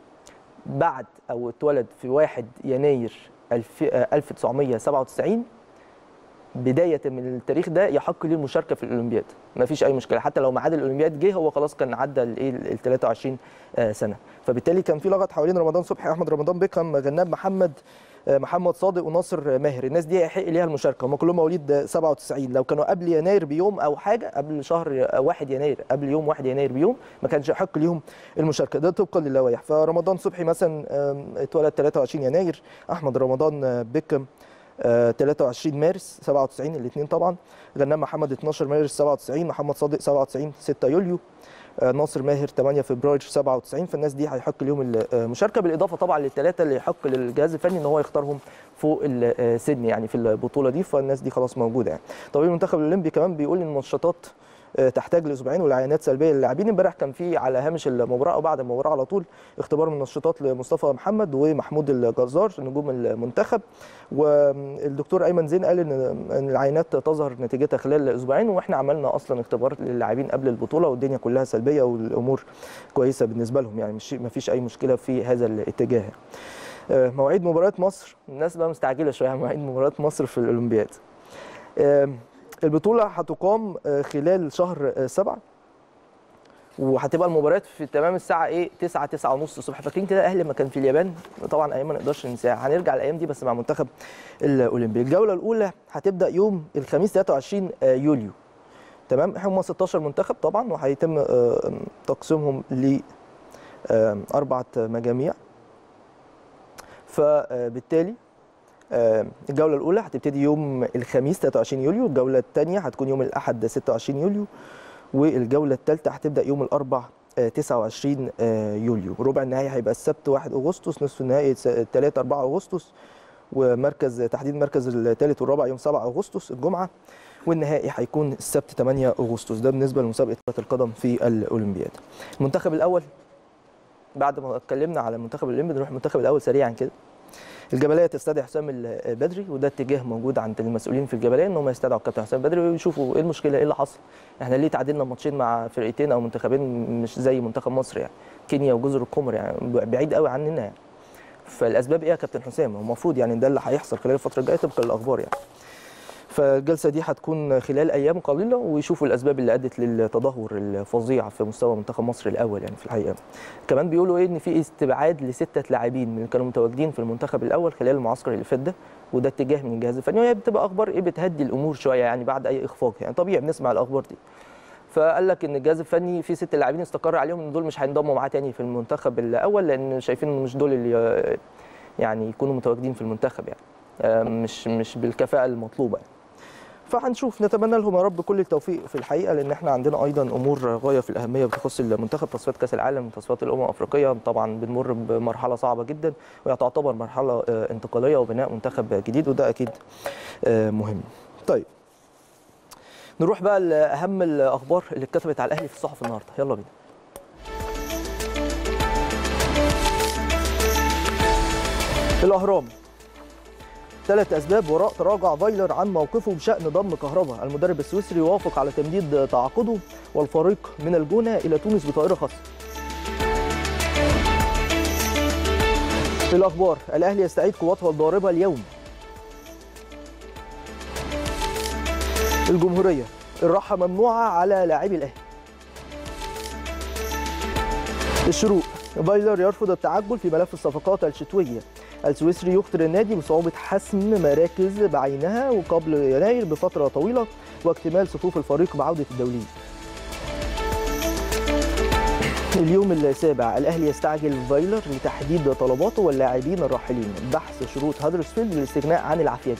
بعد او اتولد في 1 يناير الف- آه، 1997 بدايه من التاريخ ده يحق ليه المشاركه في الاولمبياد ما فيش اي مشكله حتى لو ميعاد الاولمبياد جه هو خلاص كان عدى الايه ال 23 آه، سنه فبالتالي كان في لغط حوالين رمضان صبحي احمد رمضان بيكهام غناب محمد آه، محمد صادق وناصر ماهر الناس دي يحق ليها المشاركه هم كلهم مواليد آه، 97 لو كانوا قبل يناير بيوم او حاجه قبل شهر آه، 1 يناير قبل يوم 1 يناير بيوم ما كانش يحق ليهم المشاركه ده طبقا للوائح فرمضان صبحي مثلا آم، اتولد 23 يناير احمد رمضان آه، بيكهام آه، 23 مارس 97 الاثنين طبعا غنام محمد 12 مارس 97 محمد صادق 97 6 يوليو آه، ناصر ماهر 8 فبراير 97 فالناس دي هيحق ليهم المشاركه بالاضافه طبعا للثلاثه اللي يحق للجهاز الفني ان هو يختارهم فوق السن يعني في البطوله دي فالناس دي خلاص موجوده يعني طبيب المنتخب الاولمبي كمان بيقول ان النشاطات آه، تحتاج لاسبوعين والعينات سلبيه للاعبين امبارح كان في على هامش المباراه او بعد المباراه على طول اختبار من النشاطات لمصطفى محمد ومحمود الجزار نجوم المنتخب والدكتور ايمن زين قال ان ان العينات تظهر نتيجتها خلال اسبوعين واحنا عملنا اصلا اختبارات للاعبين قبل البطوله والدنيا كلها سلبيه والامور كويسه بالنسبه لهم يعني مش ما فيش اي مشكله في هذا الاتجاه آه، مواعيد مباريات مصر الناس بقى مستعجله شويه على مواعيد مباريات مصر في الاولمبياد آم، البطوله هتقام آه، خلال شهر آه، سبعة وهتبقى المباريات في تمام الساعه ايه 9 9 ونص الصبح فاكرين كده اهلي لما كان في اليابان طبعا ايام ما نقدرش ننساها هنرجع الايام دي بس مع منتخب الاولمبي الجوله الاولى هتبدا يوم الخميس 23 آه، يوليو تمام هم 16 منتخب طبعا وهيتم آه، تقسيمهم ل آه، اربعه مجاميع فبالتالي آه، الجوله الاولى هتبتدي يوم الخميس 23 يوليو الجوله الثانيه هتكون يوم الاحد 26 يوليو والجوله الثالثه هتبدا يوم الاربع آه، 29 آه، يوليو ربع النهائي هيبقى السبت 1 اغسطس نصف النهائي 3 4 اغسطس ومركز تحديد المركز الثالث والرابع يوم 7 اغسطس الجمعه والنهائي هيكون السبت 8 اغسطس ده بالنسبه لمسابقه كره القدم في الاولمبياد المنتخب الاول بعد ما اتكلمنا على المنتخب الاولمبي نروح المنتخب الاول سريعا كده الجبليه تستدعي حسام البدري وده اتجاه موجود عند المسؤولين في الجبليه ان هم يستدعوا الكابتن حسام البدري ويشوفوا ايه المشكله ايه اللي حصل احنا ليه تعادلنا ماتشين مع فرقتين او منتخبين مش زي منتخب مصر يعني كينيا وجزر القمر يعني بعيد قوي عننا يعني فالاسباب ايه يا كابتن حسام هو المفروض يعني ده اللي هيحصل خلال الفتره الجايه طبقا للاخبار يعني فالجلسه دي هتكون خلال ايام قليله ويشوفوا الاسباب اللي ادت للتدهور الفظيع في مستوى منتخب مصر الاول يعني في الحقيقه كمان بيقولوا ايه ان في استبعاد لسته لاعبين من اللي كانوا متواجدين في المنتخب الاول خلال المعسكر اللي فات ده وده اتجاه من الجهاز الفني وهي بتبقى اخبار ايه بتهدي الامور شويه يعني بعد اي اخفاق يعني طبيعي بنسمع الاخبار دي فقال لك ان الجهاز الفني في ست لاعبين استقر عليهم ان دول مش هينضموا معاه تاني في المنتخب الاول لان شايفين إن مش دول اللي يعني يكونوا متواجدين في المنتخب يعني آه، مش مش بالكفاءه المطلوبه يعني. فهنشوف نتمنى لهم يا رب كل التوفيق في الحقيقه لان احنا عندنا ايضا امور غايه في الاهميه بتخص المنتخب تصفيات كاس العالم تصفيات الامم الافريقيه طبعا بنمر بمرحله صعبه جدا وهي تعتبر مرحله آه، انتقاليه وبناء منتخب جديد وده اكيد آه، مهم. طيب نروح بقى لاهم الاخبار اللي اتكتبت على الاهلي في الصحف النهارده يلا بينا. الاهرام ثلاث اسباب وراء تراجع فايلر عن موقفه بشان ضم كهرباء المدرب السويسري وافق على تمديد تعاقده والفريق من الجونه الى تونس بطائره خاصه في الاخبار الاهلي يستعيد قوته الضاربه اليوم الجمهوريه الراحه ممنوعه على لاعبي الاهلي الشروق فايلر يرفض التعجل في ملف الصفقات الشتويه السويسري يخطر النادي بصعوبة حسم مراكز بعينها وقبل يناير بفترة طويلة واكتمال صفوف الفريق بعودة الدوليين اليوم السابع الأهلي يستعجل فايلر لتحديد طلباته واللاعبين الراحلين بحث شروط هدرسفيلد للاستغناء عن العفيفي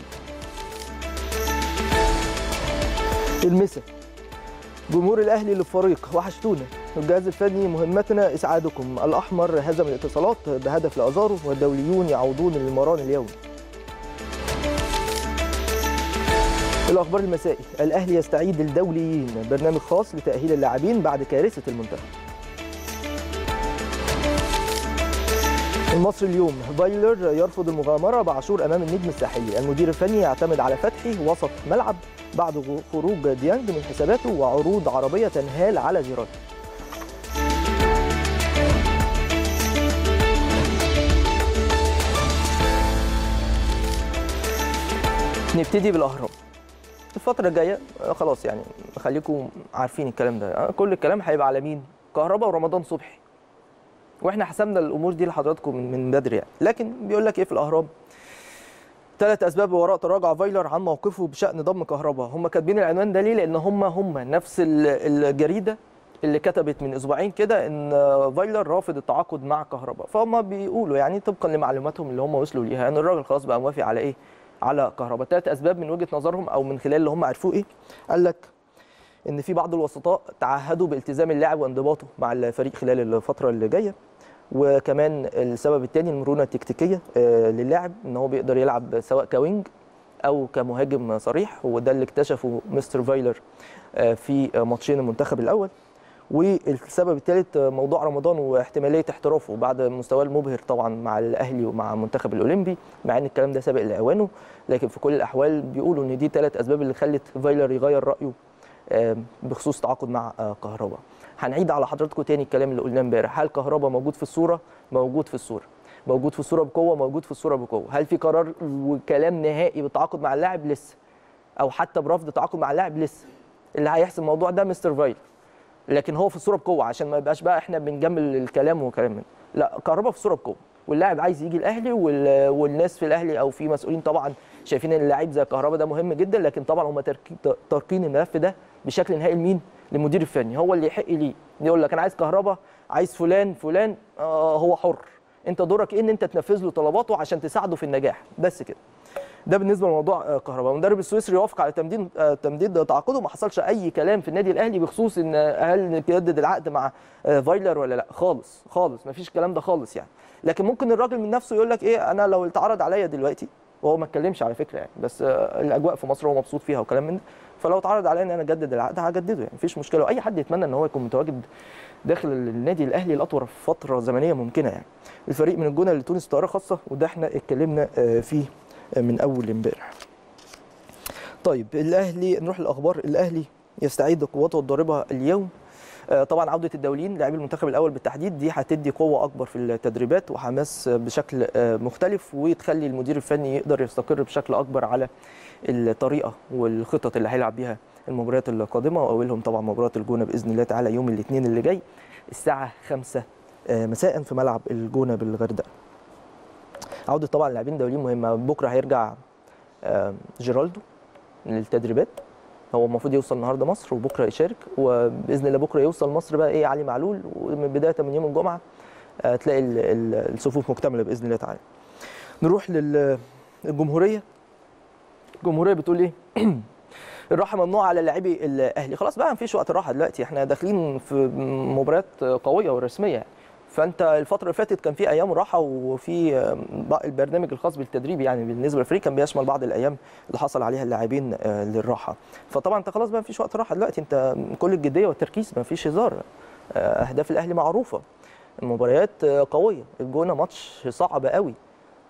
المسا جمهور الاهلي للفريق وحشتونا الجهاز الفني مهمتنا اسعادكم الاحمر هزم الاتصالات بهدف لازارو والدوليون يعودون للمران اليوم الاخبار المسائي الاهلي يستعيد الدوليين برنامج خاص لتاهيل اللاعبين بعد كارثه المنتخب المصري اليوم فايلر يرفض المغامره بعاشور امام النجم الساحلي المدير الفني يعتمد على فتحي وسط ملعب بعد خروج ديانج من حساباته وعروض عربيه تنهال على جيرارد نبتدي بالاهرام الفتره الجايه خلاص يعني خليكم عارفين الكلام ده كل الكلام هيبقى على مين كهربا ورمضان صبحي واحنا حسبنا الامور دي لحضراتكم من من بدري يعني لكن بيقول لك ايه في الاهرام ثلاث اسباب وراء تراجع فايلر عن موقفه بشان ضم كهرباء هم كاتبين العنوان ده ليه لان هم هم نفس الجريده اللي كتبت من اسبوعين كده ان فايلر رافض التعاقد مع كهرباء فهم بيقولوا يعني طبقا لمعلوماتهم اللي هم وصلوا ليها ان الراجل خلاص بقى موافق على ايه على كهرباء ثلاث اسباب من وجهه نظرهم او من خلال اللي هم عرفوه ايه قال لك ان في بعض الوسطاء تعهدوا بالتزام اللاعب وانضباطه مع الفريق خلال الفتره اللي جايه وكمان السبب الثاني المرونه التكتيكيه للاعب ان هو بيقدر يلعب سواء كوينج او كمهاجم صريح وده اللي اكتشفه مستر فايلر في ماتشين المنتخب الاول والسبب الثالث موضوع رمضان واحتماليه احترافه بعد مستواه المبهر طبعا مع الاهلي ومع المنتخب الاولمبي مع ان الكلام ده سابق لاوانه لكن في كل الاحوال بيقولوا ان دي ثلاث اسباب اللي خلت فايلر يغير رايه بخصوص تعاقد مع كهربا هنعيد على حضراتكم تاني الكلام اللي قلناه امبارح هل كهربا موجود في الصوره موجود في الصوره موجود في الصوره بقوه موجود في الصوره بقوه هل في قرار وكلام نهائي بالتعاقد مع اللاعب لسه او حتى برفض التعاقد مع اللاعب لسه اللي هيحسم الموضوع ده مستر فايلر لكن هو في الصوره بقوه عشان ما يبقاش بقى احنا بنجمل الكلام وكلام من لا كهربا في الصوره بقوه واللاعب عايز يجي الاهلي والناس في الاهلي او في مسؤولين طبعا شايفين ان اللاعب زي كهربا ده مهم جدا لكن طبعا هم تركين الملف ده بشكل نهائي لمين؟ للمدير الفني هو اللي يحق ليه يقول لك انا عايز كهربا عايز فلان فلان آه هو حر انت دورك ايه ان انت تنفذ له طلباته عشان تساعده في النجاح بس كده ده بالنسبه لموضوع كهرباء المدرب السويسري وافق على تمديد تمديد تعاقده ما حصلش اي كلام في النادي الاهلي بخصوص ان هل نجدد العقد مع فايلر ولا لا خالص خالص ما فيش الكلام ده خالص يعني لكن ممكن الراجل من نفسه يقول لك ايه انا لو اتعرض عليا دلوقتي وهو ما اتكلمش على فكره يعني بس الاجواء في مصر هو مبسوط فيها وكلام من ده فلو اتعرض عليا ان انا اجدد العقد هجدده يعني مفيش مشكله واي حد يتمنى ان هو يكون متواجد داخل النادي الاهلي لاطول فتره زمنيه ممكنه يعني الفريق من الجونه لتونس طياره خاصه وده احنا اتكلمنا فيه من اول امبارح طيب الاهلي نروح للاخبار الاهلي يستعيد قوته الضاربه اليوم طبعا عوده الدوليين لاعبي المنتخب الاول بالتحديد دي هتدي قوه اكبر في التدريبات وحماس بشكل مختلف وتخلي المدير الفني يقدر يستقر بشكل اكبر على الطريقه والخطط اللي هيلعب بيها المباريات القادمه واولهم طبعا مباراه الجونه باذن الله تعالى يوم الاثنين اللي جاي الساعه 5 مساء في ملعب الجونه بالغردقه. عوده طبعا اللاعبين الدوليين مهمه بكره هيرجع جيرالدو للتدريبات هو المفروض يوصل النهارده مصر وبكره يشارك وباذن الله بكره يوصل مصر بقى ايه علي معلول ومن بدايه من يوم الجمعه تلاقي الصفوف مكتمله باذن الله تعالى. نروح للجمهوريه الجمهوريه بتقول ايه؟ الراحه ممنوعه على لاعبي الاهلي خلاص بقى مفيش وقت راحه دلوقتي احنا داخلين في مباريات قويه ورسميه يعني. فانت الفتره اللي فاتت كان في ايام راحه وفي البرنامج الخاص بالتدريب يعني بالنسبه للفريق كان بيشمل بعض الايام اللي حصل عليها اللاعبين للراحه فطبعا انت خلاص بقى مفيش وقت راحه دلوقتي انت كل الجديه والتركيز مفيش هزار اهداف الاهلي معروفه المباريات قويه الجونه ماتش صعب قوي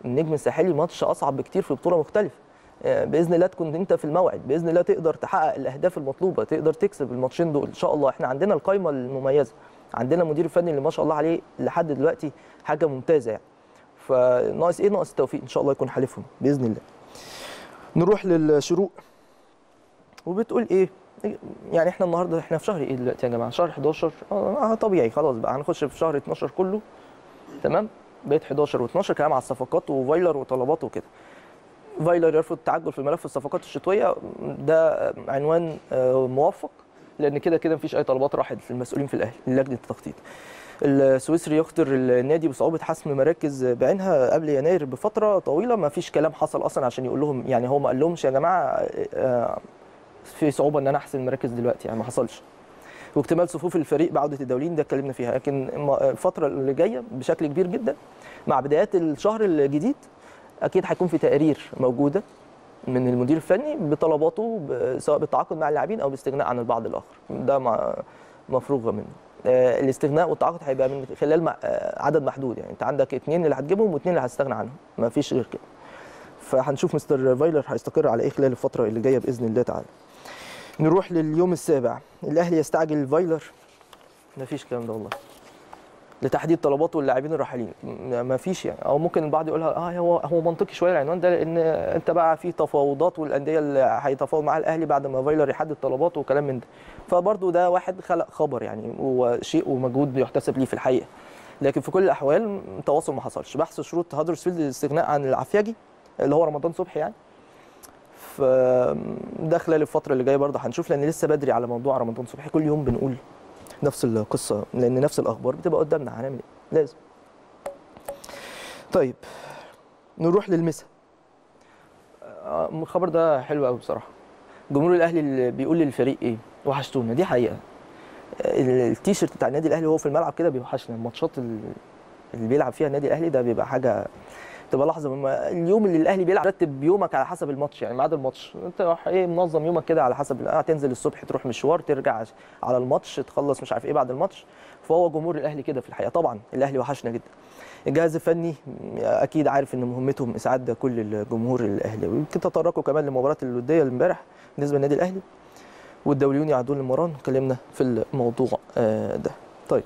النجم الساحلي ماتش اصعب بكتير في بطوله مختلفه آه، باذن الله تكون انت في الموعد باذن الله تقدر تحقق الاهداف المطلوبه تقدر تكسب الماتشين دول ان شاء الله احنا عندنا القائمه المميزه عندنا مدير فني اللي ما شاء الله عليه لحد دلوقتي حاجه ممتازه يعني فناقص ايه ناقص التوفيق ان شاء الله يكون حالفهم باذن الله نروح للشروق وبتقول ايه يعني احنا النهارده احنا في شهر ايه دلوقتي يا جماعه شهر 11 اه طبيعي خلاص بقى هنخش في شهر 12 كله تمام بقيت 11 و12 كلام على الصفقات وفايلر وطلبات وكده فايلر يرفض التعجل في ملف الصفقات الشتويه ده عنوان آه، موفق لان كده كده مفيش اي طلبات راحت للمسؤولين في الاهلي لجنه التخطيط السويسري يخطر النادي بصعوبه حسم مراكز بعينها قبل يناير بفتره طويله ما فيش كلام حصل اصلا عشان يقول لهم يعني هو ما قال لهمش يا جماعه آه، في صعوبه ان انا احسم المراكز دلوقتي يعني ما حصلش واكتمال صفوف الفريق بعوده الدوليين ده اتكلمنا فيها لكن الم- الفتره اللي جايه بشكل كبير جدا مع بدايات الشهر الجديد اكيد هيكون في تقارير موجوده من المدير الفني بطلباته ب- سواء بالتعاقد مع اللاعبين او بالاستغناء عن البعض الاخر ده مع- مفروغ منه آه، الاستغناء والتعاقد هيبقى من خلال مع- آه، عدد محدود يعني انت عندك اثنين اللي هتجيبهم واثنين اللي هتستغنى عنهم ما فيش غير كده فهنشوف مستر فايلر هيستقر على ايه خلال الفتره اللي جايه باذن الله تعالى نروح لليوم السابع الاهلي يستعجل فايلر ما فيش الكلام ده والله لتحديد طلباته اللاعبين الراحلين ما فيش يعني او ممكن البعض يقولها اه هو هو منطقي شويه العنوان ده لان انت بقى في تفاوضات والانديه اللي هيتفاوض معاها الاهلي بعد ما فايلر يحدد طلباته وكلام من ده فبرضه ده واحد خلق خبر يعني وشيء ومجهود يحتسب ليه في الحقيقه لكن في كل الاحوال تواصل ما حصلش بحث شروط هدرسفيلد للاستغناء عن العفياجي اللي هو رمضان صبحي يعني فده خلال الفترة اللي جاية برضه هنشوف لأن لسه بدري على موضوع رمضان صبحي كل يوم بنقول نفس القصة لأن نفس الأخبار بتبقى قدامنا هنعمل إيه؟ لازم. طيب نروح للمسا آه، الخبر ده حلو قوي بصراحة جمهور الأهلي اللي بيقول للفريق إيه؟ وحشتونا دي حقيقة ال- التيشيرت بتاع النادي الأهلي وهو في الملعب كده بيوحشنا الماتشات ال- اللي بيلعب فيها النادي الأهلي ده بيبقى حاجة تبقى لحظه مما اليوم اللي الاهلي بيلعب رتب يومك على حسب الماتش يعني ميعاد الماتش انت راح ايه منظم يومك كده على حسب آه، تنزل الصبح تروح مشوار ترجع على الماتش تخلص مش عارف ايه بعد الماتش فهو جمهور الاهلي كده في الحقيقه طبعا الاهلي وحشنا جدا الجهاز الفني اكيد عارف ان مهمتهم اسعاد كل الجمهور الاهلاوي يمكن تطرقوا كمان لمباراه الوديه امبارح بالنسبه للنادي الاهلي والدوليون يعودون للمران اتكلمنا في الموضوع آه، ده طيب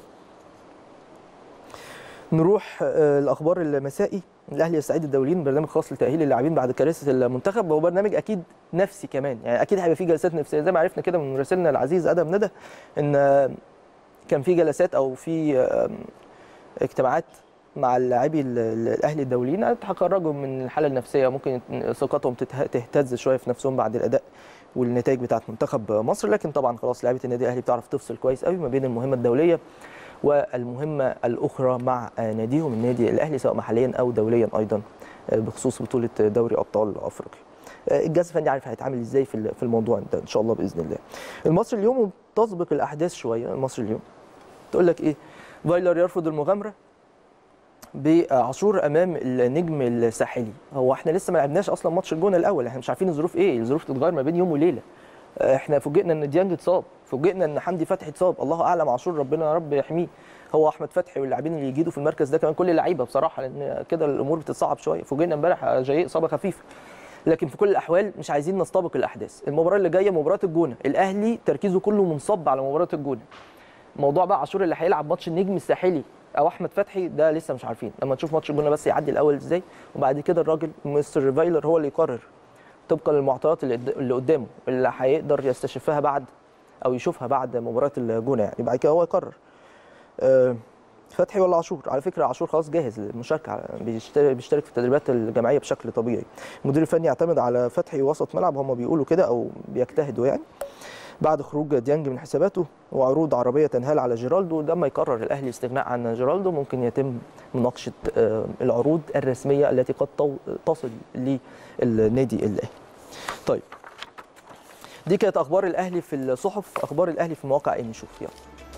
نروح آه، الاخبار المسائي الاهلي يستعيد الدوليين برنامج خاص لتاهيل اللاعبين بعد كارثه المنتخب وهو برنامج اكيد نفسي كمان يعني اكيد هيبقى فيه جلسات نفسيه زي ما عرفنا كده من مراسلنا العزيز ادم ندى ان آه، كان في جلسات او في آه، اجتماعات مع اللاعبي ال- ال- الاهلي الدوليين هتخرجهم من الحاله النفسيه ممكن ثقتهم تته- تهتز شويه في نفسهم بعد الاداء والنتائج بتاعت منتخب مصر لكن طبعا خلاص لعيبه النادي الاهلي بتعرف تفصل كويس قوي ما بين المهمه الدوليه والمهمه الاخرى مع ناديهم النادي الاهلي سواء محليا او دوليا ايضا بخصوص بطوله دوري ابطال افريقيا. الجهاز الفني عارف هيتعامل ازاي في في الموضوع ده ان شاء الله باذن الله. المصري اليوم تسبق الاحداث شويه المصري اليوم تقول لك ايه؟ فايلر يرفض المغامره بعاشور امام النجم الساحلي هو احنا لسه ما لعبناش اصلا ماتش الجونه الاول احنا مش عارفين الظروف ايه الظروف تتغير ما بين يوم وليله احنا فوجئنا ان ديانج اتصاب فوجئنا ان حمدي فتحي اتصاب الله اعلم عاشور ربنا يا رب يحميه هو احمد فتحي واللاعبين اللي يجيدوا في المركز ده كمان كل اللعيبه بصراحه لان كده الامور بتصعب شويه فوجئنا امبارح جاي اصابه خفيفه لكن في كل الاحوال مش عايزين نستبق الاحداث المباراه اللي جايه مباراه الجونه الاهلي تركيزه كله منصب على مباراه الجونه موضوع بقى عاشور اللي هيلعب ماتش النجم الساحلي او احمد فتحي ده لسه مش عارفين لما نشوف ماتش الجونه بس يعدي الاول ازاي وبعد كده الراجل مستر فايلر هو اللي يقرر طبقا للمعطيات اللي قد- اللي قدامه اللي هيقدر يستشفها بعد او يشوفها بعد مباراه الجونه يعني بعد كده هو يقرر آه، فتحي ولا عاشور على فكره عاشور خلاص جاهز للمشاركه بيشترك بيشترك في التدريبات الجماعيه بشكل طبيعي المدير الفني يعتمد على فتحي وسط ملعب هم بيقولوا كده او بيجتهدوا يعني بعد خروج ديانج من حساباته وعروض عربيه تنهال على جيرالدو لما يقرر الاهلي الاستغناء عن جيرالدو ممكن يتم مناقشه آه، العروض الرسميه التي قد تو- تصل للنادي الاهلي. طيب دي كانت اخبار الاهلي في الصحف اخبار الاهلي في مواقع ايه نشوف يلا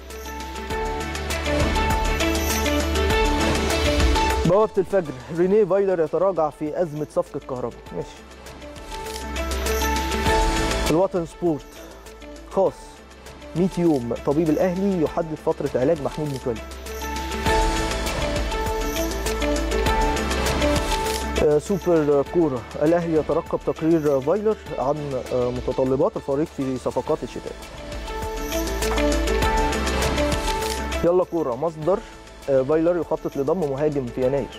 بوابة الفجر رينيه فايلر يتراجع في أزمة صفقة كهرباء ماشي الوطن سبورت خاص 100 يوم طبيب الأهلي يحدد فترة علاج محمود متولي آه، سوبر كورة الأهلي يترقب تقرير فايلر عن آه، متطلبات الفريق في صفقات الشتاء يلا كورة مصدر آه، فايلر يخطط لضم مهاجم في يناير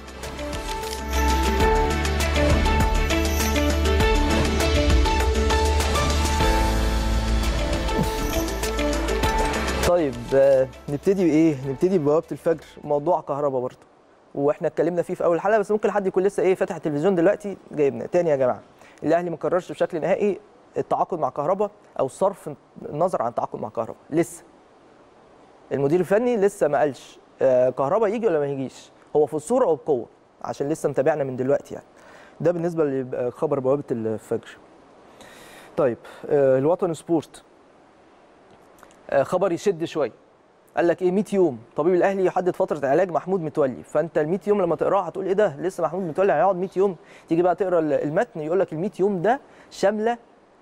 طيب آه، نبتدي بايه؟ نبتدي ببوابه الفجر موضوع كهرباء برضه واحنا اتكلمنا فيه في اول حلقه بس ممكن حد يكون لسه ايه فاتح التلفزيون دلوقتي جايبنا تاني يا جماعه الاهلي ما قررش بشكل نهائي التعاقد مع كهرباء او صرف النظر عن التعاقد مع كهرباء لسه المدير الفني لسه ما قالش آه، كهرباء يجي ولا ما يجيش هو في الصوره وبقوه عشان لسه متابعنا من دلوقتي يعني ده بالنسبه لخبر بوابه الفجر طيب آه، الوطن سبورت آه، خبر يشد شويه قال لك ايه 100 يوم طبيب الاهلي يحدد فتره علاج محمود متولي فانت ال 100 يوم لما تقراها هتقول ايه ده لسه محمود متولي هيقعد 100 يوم تيجي بقى تقرا ال- المتن يقول لك ال 100 يوم ده شامله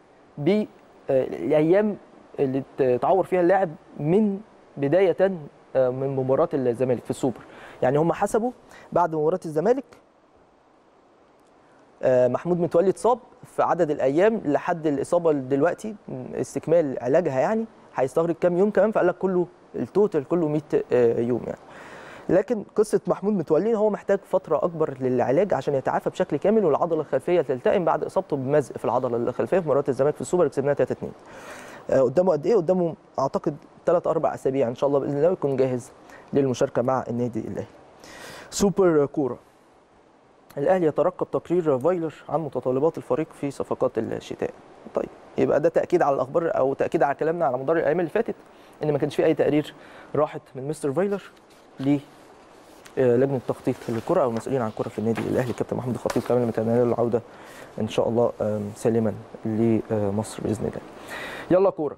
بالايام اللي ت- تعور فيها اللاعب من بدايه آه، من مباراه الزمالك في السوبر يعني هم حسبوا بعد مباراه الزمالك آه، محمود متولي اتصاب في عدد الايام لحد الاصابه دلوقتي م، استكمال علاجها يعني هيستغرق كام يوم كمان فقال لك كله التوتال كله 100 آه، يوم يعني لكن قصه محمود متولي هو محتاج فتره اكبر للعلاج عشان يتعافى بشكل كامل والعضله الخلفيه تلتئم بعد اصابته بمزق في العضله الخلفيه في مباراه الزمالك في السوبر كسبناها 3 2 آه، قدامه قد ايه قدامه اعتقد ثلاث اربع اسابيع ان شاء الله باذن الله يكون جاهز للمشاركه مع النادي الاهلي سوبر كوره الاهلي يترقب تقرير فايلر عن متطلبات الفريق في صفقات الشتاء طيب يبقى ده تاكيد على الاخبار او تاكيد على كلامنا على مدار الايام اللي فاتت ان ما كانش في اي تقرير راحت من مستر فايلر ل آه، لجنه التخطيط للكره او المسؤولين عن الكره في النادي الاهلي كابتن محمود الخطيب كمان متمنى له العوده ان شاء الله آم، سالما لمصر باذن الله يلا كوره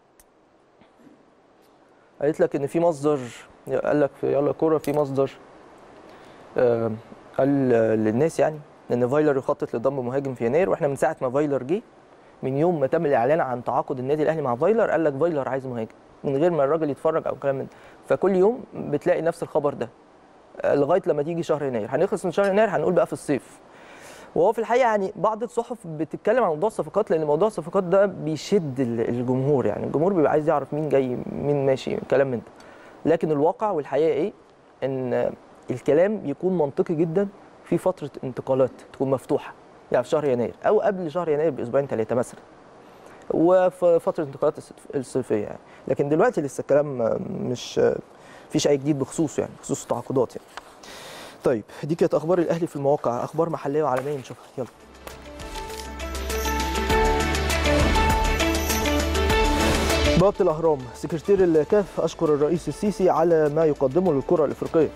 قالت لك ان في مصدر قال لك في يلا كوره في مصدر آم، قال للناس يعني ان فايلر يخطط لضم مهاجم في يناير واحنا من ساعه ما فايلر جه من يوم ما تم الاعلان عن تعاقد النادي الاهلي مع فايلر قال لك فايلر عايز مهاجم من غير ما الراجل يتفرج او كلام من ده فكل يوم بتلاقي نفس الخبر ده آه، لغايه لما تيجي شهر يناير هنخلص من شهر يناير هنقول بقى في الصيف وهو في الحقيقه يعني بعض الصحف بتتكلم عن موضوع الصفقات لان موضوع الصفقات ده بيشد ال- الجمهور يعني الجمهور بيبقى عايز يعرف مين جاي مين ماشي كلام من ده لكن الواقع والحقيقه ايه ان الكلام يكون منطقي جدا في فتره انتقالات تكون مفتوحه يعني في شهر يناير او قبل شهر يناير باسبوعين ثلاثه مثلا وفي فتره الانتقالات الصيف- الصيفيه يعني لكن دلوقتي لسه الكلام مش فيش اي جديد بخصوصه يعني بخصوص التعاقدات يعني طيب دي كانت اخبار الاهلي في المواقع اخبار محليه وعالميه نشوفها يلا بوابة الأهرام سكرتير الكاف أشكر الرئيس السيسي على ما يقدمه للكرة الإفريقية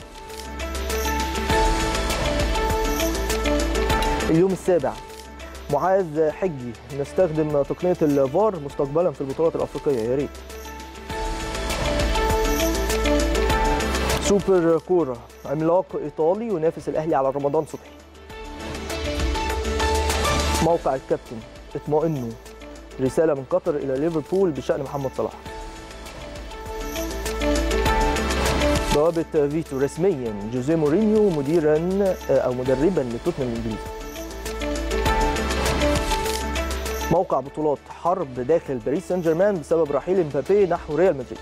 اليوم السابع معاذ حجي نستخدم تقنية الفار مستقبلا في البطولات الأفريقية يا ريت سوبر كورة عملاق إيطالي ينافس الأهلي على رمضان صبحي موقع الكابتن اطمئنوا رسالة من قطر إلى ليفربول بشأن محمد صلاح بوابة فيتو رسميا جوزيه مورينيو مديرا أو مدربا لتوتنهام الإنجليزي موقع بطولات حرب داخل باريس سان جيرمان بسبب رحيل مبابي نحو ريال مدريد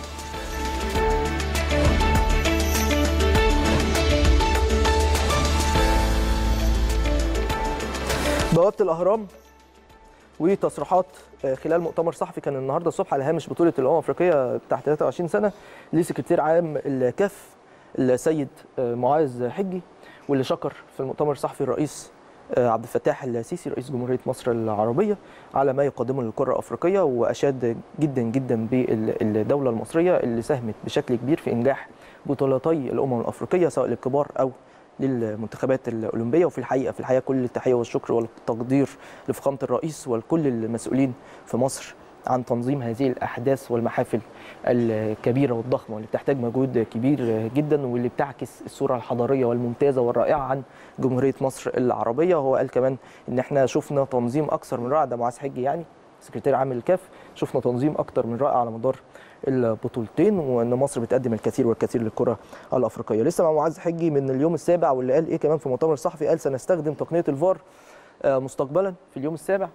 بوابة الأهرام وتصريحات آه، خلال مؤتمر صحفي كان النهارده الصبح على هامش بطوله الامم الافريقيه تحت 23 سنه لسكرتير عام الكاف السيد آه، معاذ حجي واللي شكر في المؤتمر الصحفي الرئيس آه، عبد الفتاح السيسي رئيس جمهوريه مصر العربيه على ما يقدمه للقاره الافريقيه واشاد جدا جدا بالدوله المصريه اللي ساهمت بشكل كبير في انجاح بطولتي الامم الافريقيه سواء للكبار او للمنتخبات الاولمبيه وفي الحقيقه في الحقيقه كل التحيه والشكر والتقدير لفخامه الرئيس ولكل المسؤولين في مصر عن تنظيم هذه الاحداث والمحافل الكبيره والضخمه واللي بتحتاج مجهود كبير جدا واللي بتعكس الصوره الحضاريه والممتازه والرائعه عن جمهوريه مصر العربيه وهو قال كمان ان احنا شفنا تنظيم اكثر من رائع ده معاذ حجي يعني سكرتير عام الكاف شفنا تنظيم اكثر من رائع على مدار البطولتين وان مصر بتقدم الكثير والكثير للكره الافريقيه لسه مع معاذ حجي من اليوم السابع واللي قال ايه كمان في مؤتمر صحفي قال سنستخدم تقنيه الفار آه، مستقبلا في اليوم السابع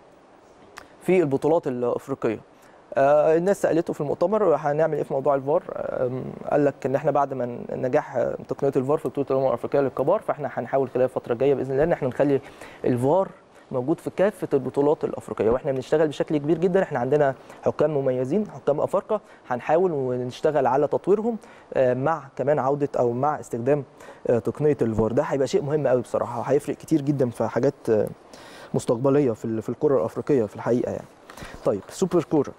في البطولات الافريقيه آه، الناس سالته في المؤتمر هنعمل ايه في موضوع الفار آم، قال لك ان احنا بعد ما نجاح آه، تقنيه الفار في بطوله الامم الافريقيه للكبار فاحنا هنحاول خلال الفتره الجايه باذن الله ان احنا نخلي الفار موجود في كافه البطولات الافريقيه واحنا بنشتغل بشكل كبير جدا احنا عندنا حكام مميزين حكام افارقه هنحاول ونشتغل على تطويرهم آه، مع كمان عوده او مع استخدام آه، تقنيه الفار ده هيبقى شيء مهم قوي بصراحه وهيفرق كتير جدا في حاجات آه، مستقبليه في ال- في الكره الافريقيه في الحقيقه يعني طيب سوبر كوره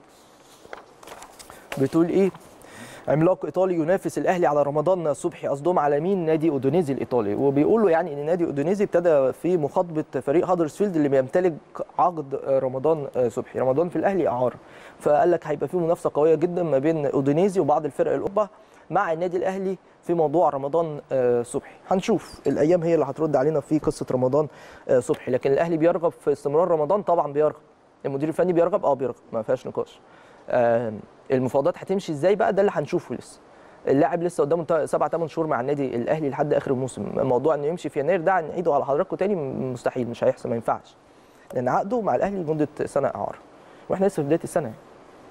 بتقول ايه عملاق ايطالي ينافس الاهلي على رمضان صبحي قصدهم على مين نادي اودونيزي الايطالي وبيقولوا يعني ان نادي اودونيزي ابتدى في مخاطبه فريق هادرسفيلد اللي بيمتلك عقد رمضان صبحي رمضان في الاهلي اعاره فقال لك هيبقى في منافسه قويه جدا ما بين اودونيزي وبعض الفرق الاوروبا مع النادي الاهلي في موضوع رمضان آه، صبحي هنشوف الايام هي اللي هترد علينا في قصه رمضان آه، صبحي لكن الاهلي بيرغب في استمرار رمضان طبعا بيرغب المدير الفني بيرغب اه بيرغب ما فيهاش نقاش آه، المفاوضات هتمشي ازاي بقى ده اللي هنشوفه لسه اللاعب لسه قدامه تا- سبع ثمان شهور مع النادي الاهلي لحد اخر الموسم موضوع انه يمشي في يناير ده هنعيده على حضراتكم تاني م- مستحيل مش هيحصل ما ينفعش لان عقده مع الاهلي لمده سنه اعاره واحنا لسه في بدايه السنه يعني.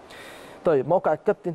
طيب موقع الكابتن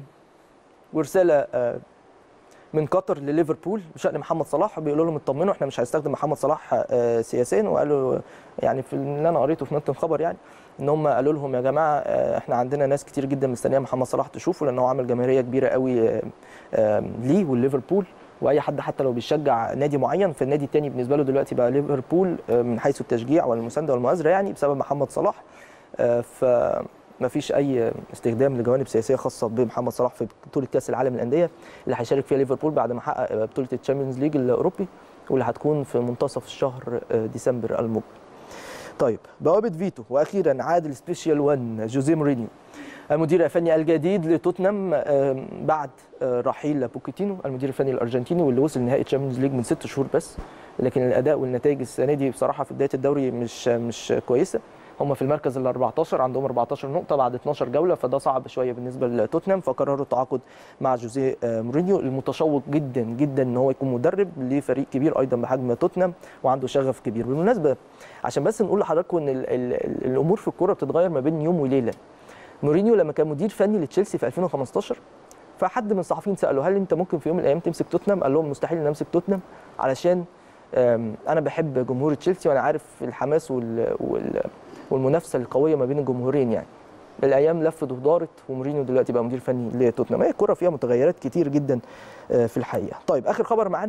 ورساله آه، من قطر لليفربول بشان محمد صلاح بيقولوا لهم اطمنوا احنا مش هنستخدم محمد صلاح آه، سياسيا وقالوا يعني في اللي انا قريته في نت الخبر يعني ان هم قالوا لهم يا جماعه آه، احنا عندنا ناس كتير جدا مستنيه محمد صلاح تشوفه لان هو عامل جماهيريه كبيره قوي آه، آه، ليه والليفربول واي حد حتى لو بيشجع نادي معين فالنادي التاني بالنسبه له دلوقتي بقى ليفربول آه، من حيث التشجيع والمسانده والمؤازره يعني بسبب محمد صلاح آه، فما فيش اي استخدام لجوانب سياسيه خاصه بمحمد صلاح في بطوله كاس العالم للانديه اللي هيشارك فيها ليفربول بعد ما حقق بطوله الشامبيونز ليج الاوروبي واللي هتكون في منتصف الشهر آه، ديسمبر المقبل. طيب بوابه فيتو واخيرا عاد السبيشال 1 جوزيه مورينيو المدير الفني الجديد لتوتنهام آه، بعد آه، رحيل بوكيتينو المدير الفني الارجنتيني واللي وصل نهائي تشامبيونز ليج من ست شهور بس لكن الاداء والنتائج السنه دي بصراحه في بدايه الدوري مش مش كويسه هم في المركز ال 14 عندهم 14 نقطه بعد 12 جوله فده صعب شويه بالنسبه لتوتنهام فقرروا التعاقد مع جوزيه آه، مورينيو المتشوق جدا جدا ان هو يكون مدرب لفريق كبير ايضا بحجم توتنهام وعنده شغف كبير بالمناسبه عشان بس نقول لحضراتكم ان ال ال ال الامور في الكوره بتتغير ما بين يوم وليله مورينيو لما كان مدير فني لتشيلسي في 2015 فحد من الصحفيين ساله هل انت ممكن في يوم من الايام تمسك توتنهام قال لهم مستحيل ان امسك توتنهام علشان آم، انا بحب جمهور تشيلسي وانا عارف الحماس وال وال والمنافسه القويه ما بين الجمهورين يعني الايام لفت ودارت ومورينيو دلوقتي بقى مدير فني لتوتنهام هي الكوره فيها متغيرات كتير جدا آه، في الحقيقه طيب اخر خبر معانا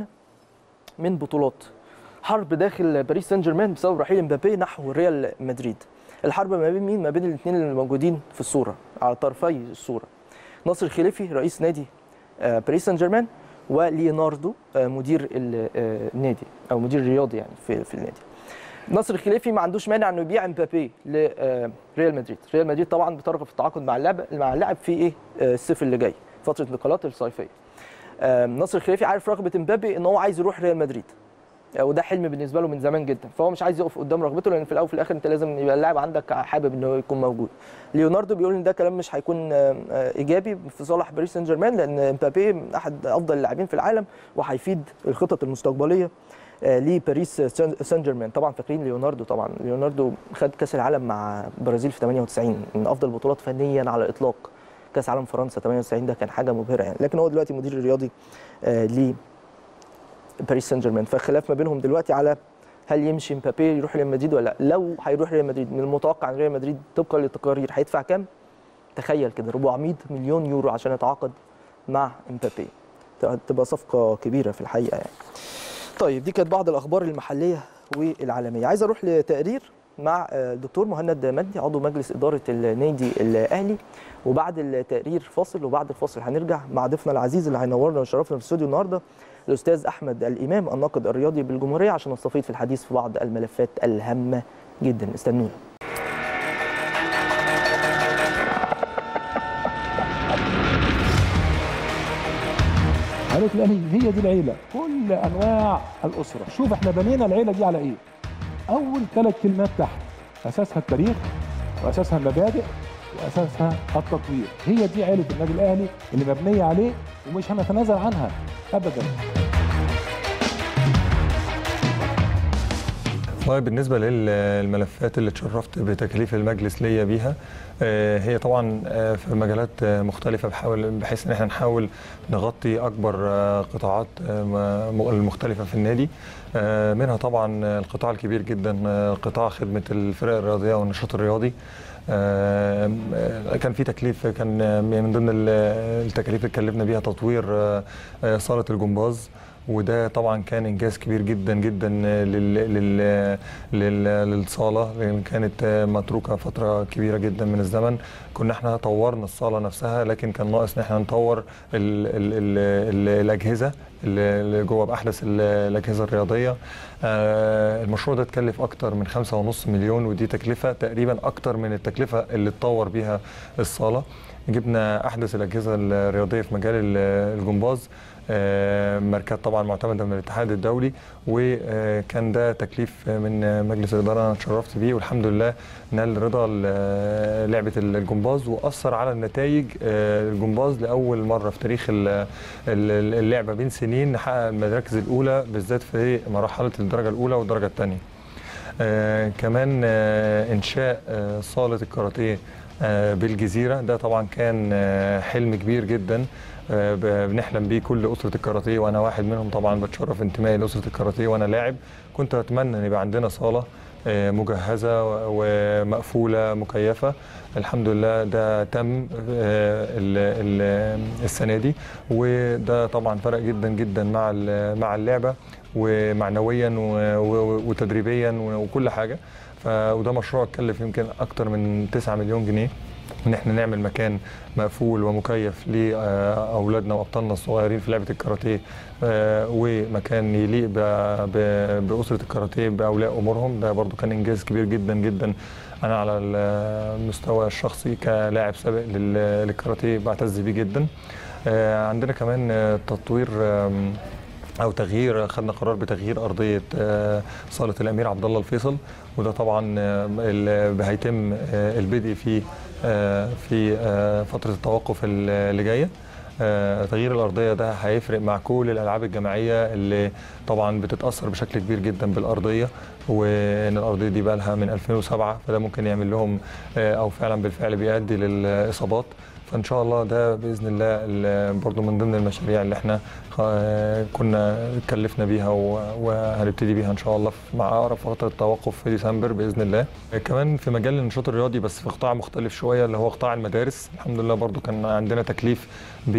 من بطولات حرب داخل باريس سان جيرمان بسبب رحيل مبابي نحو ريال مدريد الحرب ما بين مين ما بين الاثنين اللي موجودين في الصوره على طرفي الصوره ناصر الخليفي رئيس نادي آه، باريس سان جيرمان وليوناردو آه، مدير ال- آه، النادي او مدير رياضي يعني في في النادي نصر الخليفي ما عندوش مانع انه يبيع امبابي لريال مدريد ريال مدريد طبعا بترغب في التعاقد مع اللاعب مع اللاعب في ايه آه، الصيف اللي جاي فتره الانتقالات الصيفيه آه، نصر الخليفي عارف رغبه امبابي ان هو عايز يروح ريال مدريد آه، وده حلم بالنسبه له من زمان جدا فهو مش عايز يقف قدام رغبته لان في الاول وفي الاخر انت لازم يبقى اللاعب عندك حابب ان هو يكون موجود ليوناردو بيقول ان ده كلام مش هيكون آه، آه، ايجابي في صالح باريس سان جيرمان لان امبابي من احد افضل اللاعبين في العالم وهيفيد الخطط المستقبليه آه، لباريس سان سان جيرمان طبعا فاكرين ليوناردو طبعا ليوناردو خد كاس العالم مع البرازيل في 98 من افضل البطولات فنيا على الاطلاق كاس عالم فرنسا 98 ده كان حاجه مبهره يعني لكن هو دلوقتي مدير الرياضي آه، ل باريس سان جيرمان فالخلاف ما بينهم دلوقتي على هل يمشي مبابي يروح ريال مدريد ولا لا لو هيروح ريال مدريد من المتوقع ان ريال مدريد طبقا للتقارير هيدفع كام تخيل كده 400 مليون يورو عشان يتعاقد مع مبابي تبقى صفقه كبيره في الحقيقه يعني طيب دي كانت بعض الاخبار المحليه والعالميه عايز اروح لتقرير مع آه، الدكتور مهند مجدي عضو مجلس اداره النادي الاهلي وبعد التقرير فاصل وبعد الفاصل هنرجع مع ضيفنا العزيز اللي هينورنا ويشرفنا في الاستوديو النهارده الاستاذ احمد الامام الناقد الرياضي بالجمهوريه عشان نستفيد في الحديث في بعض الملفات الهامه جدا استنونا عائلة الأهلي هي دي العيلة كل أنواع الأسرة شوف احنا بنينا العيلة دي على إيه أول ثلاث كلمات تحت أساسها التاريخ وأساسها المبادئ واساسها التطوير هي دي عيله النادي الاهلي اللي مبنيه عليه ومش هنتنازل عنها ابدا والله بالنسبة للملفات اللي اتشرفت بتكليف المجلس ليا بيها آه، هي طبعا آه، في مجالات آه، مختلفة بحاول بحيث ان احنا نحاول نغطي اكبر آه، قطاعات آه، م- المختلفة في النادي آه، منها طبعا القطاع الكبير جدا آه، قطاع خدمة الفرق الرياضية والنشاط الرياضي آه، آه، كان في تكليف كان آه، من ضمن ال- التكاليف اللي اتكلفنا بيها تطوير آه، آه، صالة الجمباز وده طبعا كان انجاز كبير جدا جدا لل لل لل للصاله لان كانت متروكه فتره كبيره جدا من الزمن كنا احنا طورنا الصاله نفسها لكن كان ناقص ان احنا نطور ال ال ال ال الاجهزه اللي جوه باحدث ال- الاجهزه الرياضيه آه، المشروع ده اتكلف اكتر من 5.5 مليون ودي تكلفه تقريبا اكتر من التكلفه اللي اتطور بيها الصاله جبنا احدث الاجهزه الرياضيه في مجال ال- الجمباز آه، ماركات طبعا معتمده من الاتحاد الدولي وكان ده تكليف من مجلس الاداره انا اتشرفت بيه والحمد لله نال رضا ل- لعبه الجمباز واثر على النتائج آه، الجمباز لاول مره في تاريخ ال- ال- اللعبه بين سنين نحقق المراكز الاولى بالذات في مرحله الدرجه الاولى والدرجه الثانيه آه كمان آه انشاء آه صاله الكاراتيه آه بالجزيره ده طبعا كان آه حلم كبير جدا آه ب- بنحلم بيه كل اسره الكاراتيه وانا واحد منهم طبعا بتشرف انتمائي لاسره الكاراتيه وانا لاعب كنت اتمنى ان يبقى عندنا صاله آه، مجهزه و- ومقفوله مكيفه الحمد لله ده تم آه، ال- ال- السنه دي وده طبعا فرق جدا جدا مع ال- مع اللعبه ومعنويا و- و- وتدريبيا و- وكل حاجه ف وده مشروع اتكلف يمكن اكتر من 9 مليون جنيه ان احنا نعمل مكان مقفول ومكيف لاولادنا وابطالنا الصغيرين في لعبه الكاراتيه آه، ومكان يليق ب- ب- باسره الكاراتيه باولياء امورهم ده برضو كان انجاز كبير جدا جدا انا على المستوى الشخصي كلاعب سابق لل- للكاراتيه بعتز بيه جدا آه، عندنا كمان آه، تطوير آم، او تغيير خدنا قرار بتغيير ارضيه آه، صاله الامير عبد الله الفيصل وده طبعا آه، ال- هيتم آه، البدء فيه آه، في آه، فتره التوقف ال- اللي جايه آه، تغيير الارضيه ده هيفرق مع كل الالعاب الجماعيه اللي طبعا بتتاثر بشكل كبير جدا بالارضيه وان الارضيه دي بقى لها من 2007 فده ممكن يعمل لهم آه، او فعلا بالفعل بيؤدي للاصابات فان شاء الله ده باذن الله ال- برضو من ضمن المشاريع اللي احنا آه، كنا اتكلفنا بيها و- وهنبتدي بيها ان شاء الله في- مع اقرب فتره توقف في ديسمبر باذن الله آه، كمان في مجال النشاط الرياضي بس في قطاع مختلف شويه اللي هو قطاع المدارس الحمد لله برضو كان عندنا تكليف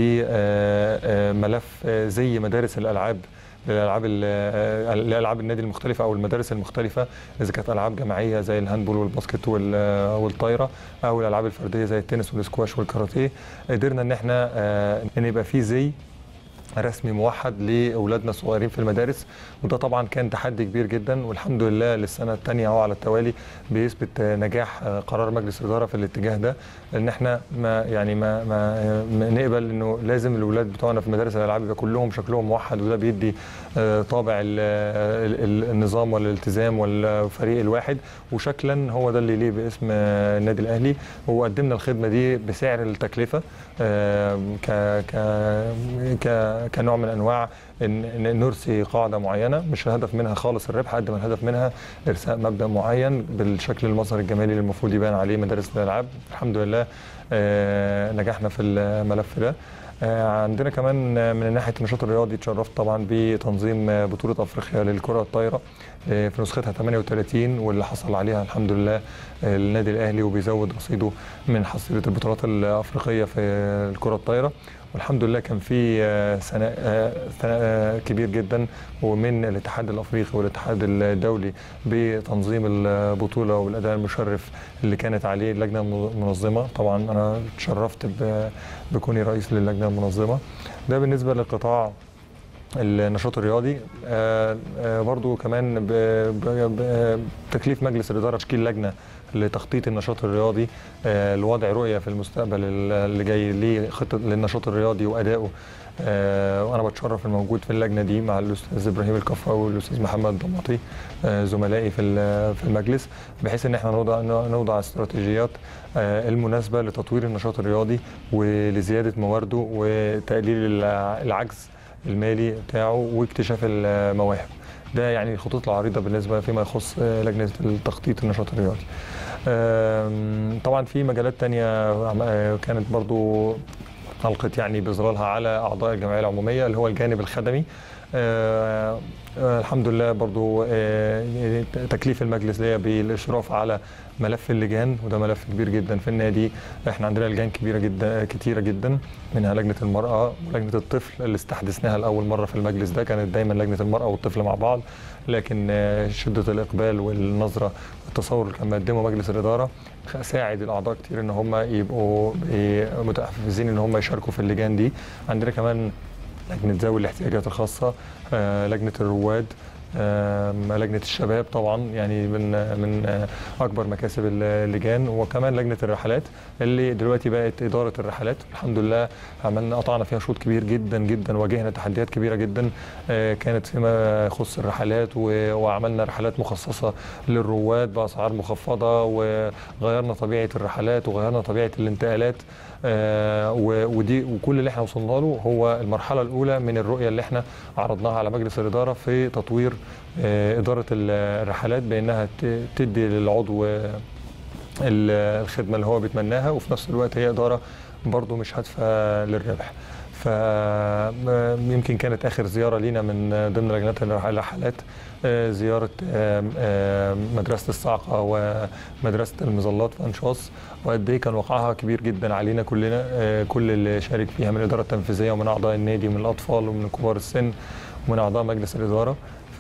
بملف زي مدارس الالعاب للالعاب ال- لالعاب النادي المختلفه او المدارس المختلفه اذا كانت العاب جماعيه زي الهاندبول والباسكت وال- والطايره او الالعاب الفرديه زي التنس والسكواش والكاراتيه قدرنا ان احنا آه، ان يبقى في زي رسمي موحد لاولادنا الصغيرين في المدارس وده طبعا كان تحدي كبير جدا والحمد لله للسنه الثانيه اهو على التوالي بيثبت نجاح قرار مجلس الاداره في الاتجاه ده ان احنا ما يعني ما, ما, ما نقبل انه لازم الاولاد بتوعنا في مدارس الالعاب يبقى كلهم شكلهم موحد وده بيدي آه، طابع ال- ال- ال- النظام والالتزام والفريق الواحد وشكلا هو ده اللي ليه باسم آه، النادي الاهلي وقدمنا الخدمه دي بسعر التكلفه آه، ك ك ك كنوع من انواع ان إن نرسي قاعده معينه مش الهدف منها خالص الربح قد ما الهدف منها ارساء مبدا معين بالشكل المظهر الجمالي اللي المفروض يبان عليه مدارس الالعاب الحمد لله آه، نجحنا في الملف ده آه، عندنا كمان آه، من ناحيه النشاط الرياضي اتشرفت طبعا بتنظيم آه، بطوله افريقيا للكره الطايره آه، في نسختها 38 واللي حصل عليها الحمد لله آه، النادي الاهلي وبيزود رصيده من حصيله البطولات الافريقيه في الكره الطايره والحمد لله كان في آه، ثناء آه، ثناء آه، كبير جدا ومن الاتحاد الافريقي والاتحاد الدولي بتنظيم البطوله والاداء المشرف اللي كانت عليه اللجنه المنظمه طبعا انا اتشرفت ب- بكوني رئيس للجنه المنظمه ده بالنسبه للقطاع النشاط الرياضي آه، آه، برضو كمان ب- ب- ب- بتكليف مجلس الإدارة تشكيل لجنة لتخطيط النشاط الرياضي آه، لوضع رؤية في المستقبل اللي جاي لخطة للنشاط الرياضي وأدائه آه، وأنا بتشرف الموجود في اللجنة دي مع الأستاذ إبراهيم الكفاوي والأستاذ محمد ضماطي آه، زملائي في ال- في المجلس بحيث إن احنا نوضع نوضع استراتيجيات آه، المناسبة لتطوير النشاط الرياضي ولزيادة موارده وتقليل الع- العجز المالي بتاعه واكتشاف المواهب ده يعني الخطوط العريضة بالنسبة فيما يخص آه، لجنة التخطيط النشاط الرياضي آم، طبعا في مجالات تانية عم- آه، كانت برضو ألقت يعني بظلالها على أعضاء الجمعية العمومية اللي هو الجانب الخدمي آه، آه، الحمد لله برضو آه، تكليف المجلس ليا بالإشراف على ملف اللجان وده ملف كبير جدا في النادي احنا عندنا لجان كبيرة جدا كتيرة جدا منها لجنة المرأة ولجنة الطفل اللي استحدثناها لأول مرة في المجلس ده كانت دايما لجنة المرأة والطفل مع بعض لكن آه، شدة الإقبال والنظرة التصور اللي كان مقدمه مجلس الإدارة ساعد الأعضاء كتير إن هم يبقوا إيه، متحفزين إن هم يشاركوا في اللجان دي عندنا كمان لجنة ذوي الاحتياجات الخاصة آه، لجنة الرواد آم، لجنة الشباب طبعا يعني من من آه، أكبر مكاسب اللجان وكمان لجنة الرحلات اللي دلوقتي بقت إدارة الرحلات الحمد لله عملنا قطعنا فيها شوط كبير جدا جدا واجهنا تحديات كبيرة جدا آه، كانت فيما يخص الرحلات و- وعملنا رحلات مخصصة للرواد بأسعار مخفضة وغيرنا طبيعة الرحلات وغيرنا طبيعة الانتقالات آه، و- ودي وكل اللي احنا وصلنا له هو المرحله الاولى من الرؤيه اللي احنا عرضناها على مجلس الاداره في تطوير آه، اداره الرحلات بانها ت- تدي للعضو آه، ال- الخدمه اللي هو بيتمناها وفي نفس الوقت هي اداره برضه مش هادفه للربح فيمكن كانت اخر زياره لينا من ضمن لجنات الرحلات آه، زياره آم، آم، مدرسه الصاعقه ومدرسه المظلات في انشاص وقد ايه كان وقعها كبير جدا علينا كلنا آه، كل اللي شارك فيها من الاداره التنفيذيه ومن اعضاء النادي ومن الاطفال ومن كبار السن ومن اعضاء مجلس الاداره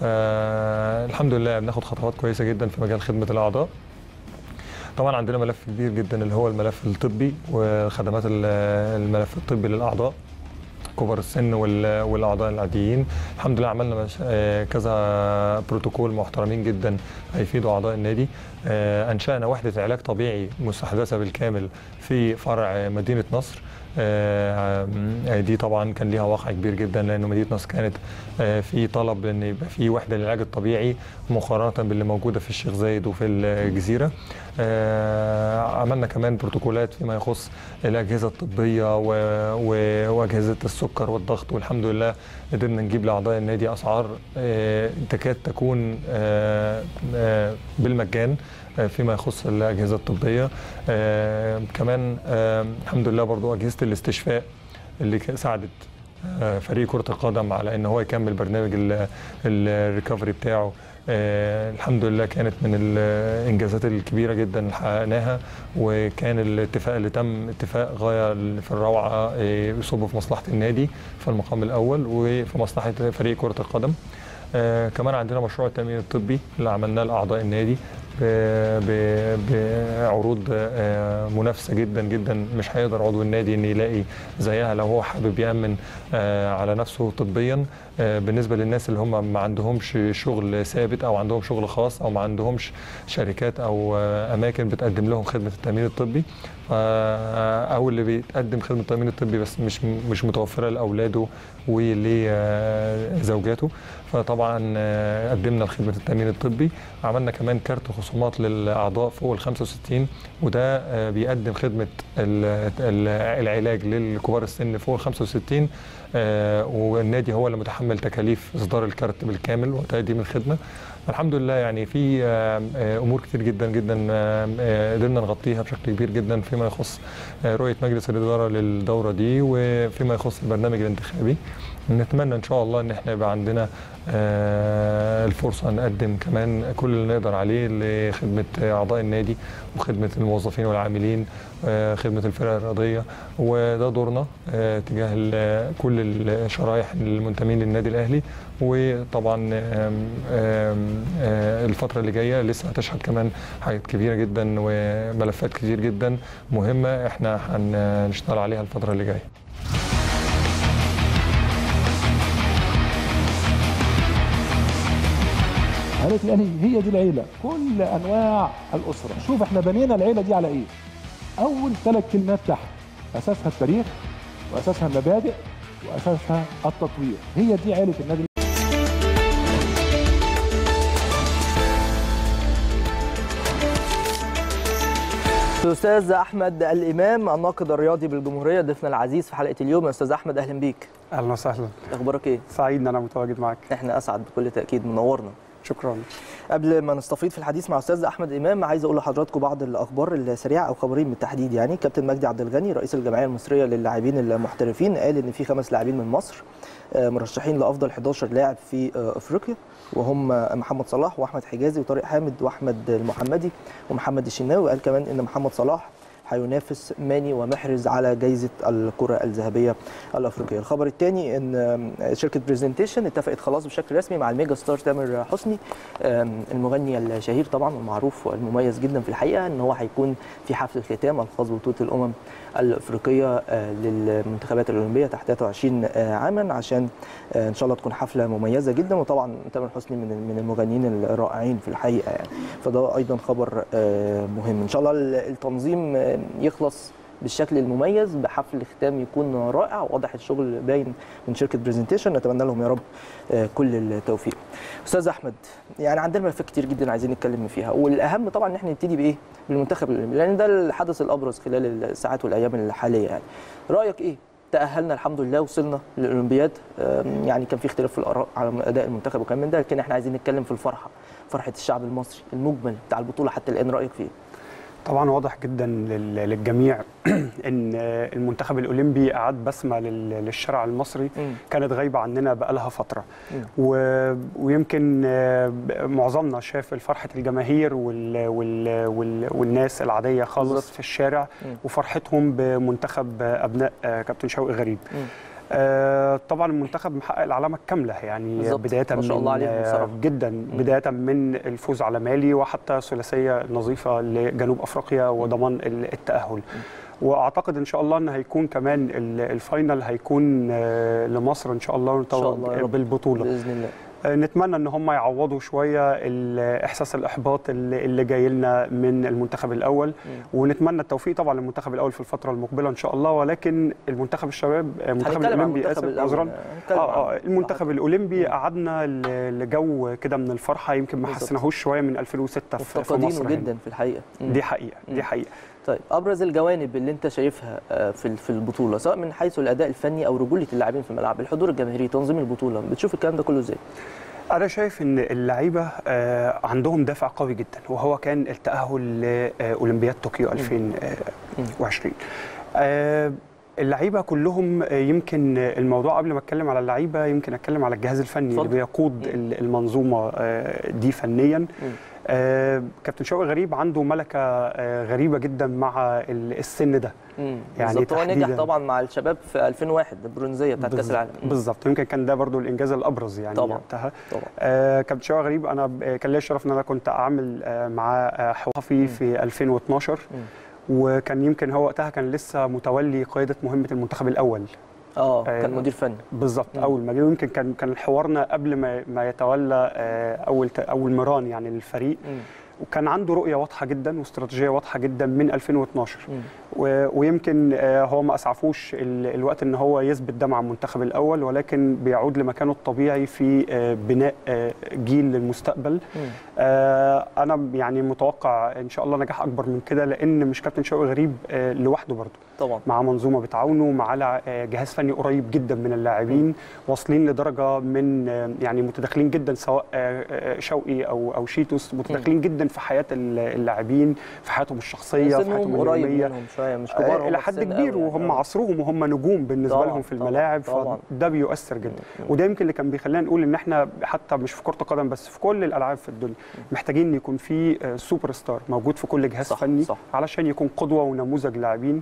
فالحمد لله بناخد خطوات كويسه جدا في مجال خدمه الاعضاء طبعا عندنا ملف كبير جدا اللي هو الملف الطبي وخدمات ال- الملف الطبي للاعضاء كبار السن وال- والاعضاء العاديين الحمد لله عملنا مش- آه، كذا بروتوكول محترمين جدا هيفيدوا اعضاء النادي آه، انشانا وحده علاج طبيعي مستحدثه بالكامل في فرع مدينه نصر آه، آه، دي طبعا كان ليها وقع كبير جدا لان مدينه نصر كانت آه، في طلب ان يبقى في وحده للعلاج الطبيعي مقارنه باللي موجوده في الشيخ زايد وفي الجزيره آه، عملنا كمان بروتوكولات فيما يخص الاجهزه الطبيه و... و... واجهزه السكر والضغط والحمد لله قدرنا نجيب لاعضاء النادي اسعار آه، تكاد تكون آه، آه، بالمجان آه، فيما يخص الاجهزه الطبيه آه، كمان آه، الحمد لله برضو اجهزه الاستشفاء اللي ك- ساعدت آه، فريق كرة القدم على ان هو يكمل برنامج ال- الريكفري بتاعه آه، الحمد لله كانت من الانجازات الكبيره جدا اللي حققناها وكان الاتفاق اللي تم اتفاق غايه في الروعه آه، يصب في مصلحه النادي في المقام الاول وفي مصلحه فريق كره القدم آه كمان عندنا مشروع التامين الطبي اللي عملناه لاعضاء النادي ب- ب- بعروض آه، منافسه جدا جدا مش هيقدر عضو النادي ان يلاقي زيها لو هو حابب يامن آه، على نفسه طبيا آه، بالنسبه للناس اللي هم ما عندهمش شغل ثابت او عندهم شغل خاص او ما عندهمش شركات او آه، اماكن بتقدم لهم خدمه التامين الطبي ف- او اللي بيتقدم خدمه التامين الطبي بس مش مش متوفره لاولاده ولزوجاته فطبعا آه، قدمنا خدمه التامين الطبي عملنا كمان كارت خصومات للاعضاء فوق ال 65 وده آه، بيقدم خدمه ال- ال- العلاج للكبار السن فوق ال 65 آه، والنادي هو اللي متحمل تكاليف اصدار الكارت بالكامل وتقديم الخدمه الحمد لله يعني في آه، آه، امور كتير جدا جدا آه، آه، قدرنا نغطيها بشكل كبير جدا فيما يخص آه، رؤيه مجلس الاداره للدوره دي وفيما يخص البرنامج الانتخابي نتمنى ان شاء الله ان احنا يبقى عندنا آه، الفرصه نقدم كمان كل اللي نقدر عليه لخدمه اعضاء النادي وخدمه الموظفين والعاملين آه، خدمه الفرق الرياضيه وده دورنا آه، تجاه ال- كل الشرائح المنتمين للنادي الاهلي وطبعا آم، آم، آه، الفتره اللي جايه لسه هتشهد كمان حاجات كبيره جدا وملفات كتير جدا مهمه احنا هنشتغل عليها الفتره اللي جايه عائله الاهلي هي دي العيله كل انواع الاسره شوف احنا بنينا العيله دي على ايه اول ثلاث كلمات تحت اساسها التاريخ واساسها المبادئ واساسها التطوير هي دي عيله النادي الاستاذ احمد الامام الناقد الرياضي بالجمهوريه ضيفنا العزيز في حلقه اليوم يا استاذ احمد اهلا بيك اهلا وسهلا اخبارك ايه سعيد ان انا متواجد معك احنا اسعد بكل تاكيد منورنا شكرا قبل ما نستفيض في الحديث مع استاذ احمد امام عايز اقول لحضراتكم بعض الاخبار السريعه او خبرين بالتحديد يعني كابتن مجدي عبد الغني رئيس الجمعيه المصريه للاعبين المحترفين قال ان في خمس لاعبين من مصر آه، مرشحين لافضل 11 لاعب في آه، افريقيا وهم محمد صلاح واحمد حجازي وطارق حامد واحمد المحمدي ومحمد الشناوي وقال كمان ان محمد صلاح هينافس ماني ومحرز على جائزه الكره الذهبيه الافريقيه. الخبر الثاني ان شركه برزنتيشن اتفقت خلاص بشكل رسمي مع الميجا ستار تامر حسني آم، المغني الشهير طبعا والمعروف والمميز جدا في الحقيقه ان هو هيكون في حفل الختام الخاص ببطوله الامم الافريقيه آه، للمنتخبات الاولمبيه تحت 23 آه، عاما عشان آه، ان شاء الله تكون حفله مميزه جدا وطبعا تامر حسني من من المغنيين الرائعين في الحقيقه يعني فده ايضا خبر آه، مهم ان شاء الله التنظيم آه، يخلص بالشكل المميز بحفل ختام يكون رائع واضح الشغل باين من شركه برزنتيشن نتمنى لهم يا رب آه، كل التوفيق استاذ احمد يعني عندنا ملفات كتير جدا عايزين نتكلم فيها والاهم طبعا ان احنا نبتدي بايه بالمنتخب الأولمبي، لان ده الحدث الابرز خلال الساعات والايام الحاليه يعني رايك ايه تأهلنا الحمد لله وصلنا للأولمبياد أم، يعني كان في اختلاف في الآراء على أداء المنتخب وكان من ده لكن احنا عايزين نتكلم في الفرحة فرحة الشعب المصري المجمل بتاع البطولة حتى الآن رأيك فيه؟ طبعا واضح جدا لل- للجميع ان المنتخب الاولمبي اعاد بسمه لل- للشارع المصري مم. كانت غايبه عننا بقالها فتره مم. و- ويمكن آه، معظمنا شاف فرحه الجماهير وال وال وال والناس العاديه خالص بالظبط. في الشارع مم. وفرحتهم بمنتخب ابناء آه، كابتن شوقي غريب مم. آه، طبعا المنتخب محقق العلامه الكامله يعني بالظبط. بدايه ما شاء الله من عليهم آه، بصراحة. جدا بدايه من الفوز على مالي وحتى ثلاثيه نظيفه لجنوب افريقيا وضمان ال- التاهل واعتقد ان شاء الله ان هيكون كمان ال- الفاينل هيكون آه، لمصر ان شاء الله إن شاء الله يا رب. بالبطوله بإذن الله آه، نتمنى ان هم يعوضوا شويه ال- احساس الاحباط اللي اللي جاي لنا من المنتخب الاول ونتمنى التوفيق طبعا للمنتخب الاول في الفتره المقبله ان شاء الله ولكن المنتخب الشباب آه، المنتخب هنتكلم عن الاولمبي المنتخب اسف الأول. عذرا هنتكلم اه اه عن- المنتخب الاولمبي قعدنا ل- لجو كده من الفرحه يمكن ما بالظبط. حسناهوش شويه من 2006 في في مفتقدينه مصر هنا. جدا في الحقيقة مم. دي حقيقه مم. دي حقيقه طيب ابرز الجوانب اللي انت شايفها آه، في في البطوله سواء من حيث الاداء الفني او رجوله اللاعبين في الملعب الحضور الجماهيري تنظيم البطوله بتشوف الكلام ده كله ازاي انا شايف ان اللعيبه آه، عندهم دافع قوي جدا وهو كان التاهل لاولمبياد طوكيو 2020 آه، اللعيبه كلهم آه، يمكن الموضوع قبل ما اتكلم على اللعيبه يمكن اتكلم على الجهاز الفني اتفضل. اللي بيقود ال- المنظومه آه، دي فنيا آه، كابتن شوقي غريب عنده ملكه آه، غريبه جدا مع ال- السن ده يعني يعني بالظبط هو نجح تحديداً. طبعا مع الشباب في 2001 البرونزيه بتاعت كاس بالظبط- العالم مم. بالظبط يمكن كان ده برضو الانجاز الابرز يعني طبعاً. وقتها طبعا آه كابتن شوقي غريب انا ب- كان ليا الشرف ان انا كنت اعمل آه معاه آه حوافي في 2012 مم. وكان يمكن هو وقتها كان لسه متولي قياده مهمه المنتخب الاول اه آه، كان مدير فني بالظبط مم. اول ما جه يمكن كان كان حوارنا قبل ما ما يتولى آه اول ت- اول مران يعني للفريق مم. وكان عنده رؤيه واضحه جدا واستراتيجيه واضحه جدا من 2012 مم. و- ويمكن آه، هو ما اسعفوش ال- الوقت ان هو يثبت ده مع المنتخب الاول ولكن بيعود لمكانه الطبيعي في آه، بناء آه، جيل للمستقبل مم. آه، انا يعني متوقع ان شاء الله نجاح اكبر من كده لان مش كابتن شوقي غريب آه، لوحده برضه طبعا مع منظومه بتعاونه مع لع- آه، جهاز فني قريب جدا من اللاعبين واصلين لدرجه من آه، يعني متداخلين جدا سواء آه، آه، شوقي او او شيتوس متداخلين جدا في حياه ال- اللاعبين في حياتهم الشخصيه في حياتهم سنهم قريب اليوميه منهم شويه مش كبار هم الى في حد السن كبير قوي يعني. وهم آه. عصرهم وهم نجوم بالنسبه طبعاً، لهم في طبعاً، الملاعب طبعاً. فده بيؤثر جدا وده يمكن اللي كان بيخلينا نقول ان احنا حتى مش في كره قدم بس في كل الالعاب في الدنيا محتاجين ان يكون في آه، سوبر ستار موجود في كل جهاز صح، فني صح. علشان يكون قدوه ونموذج لاعبين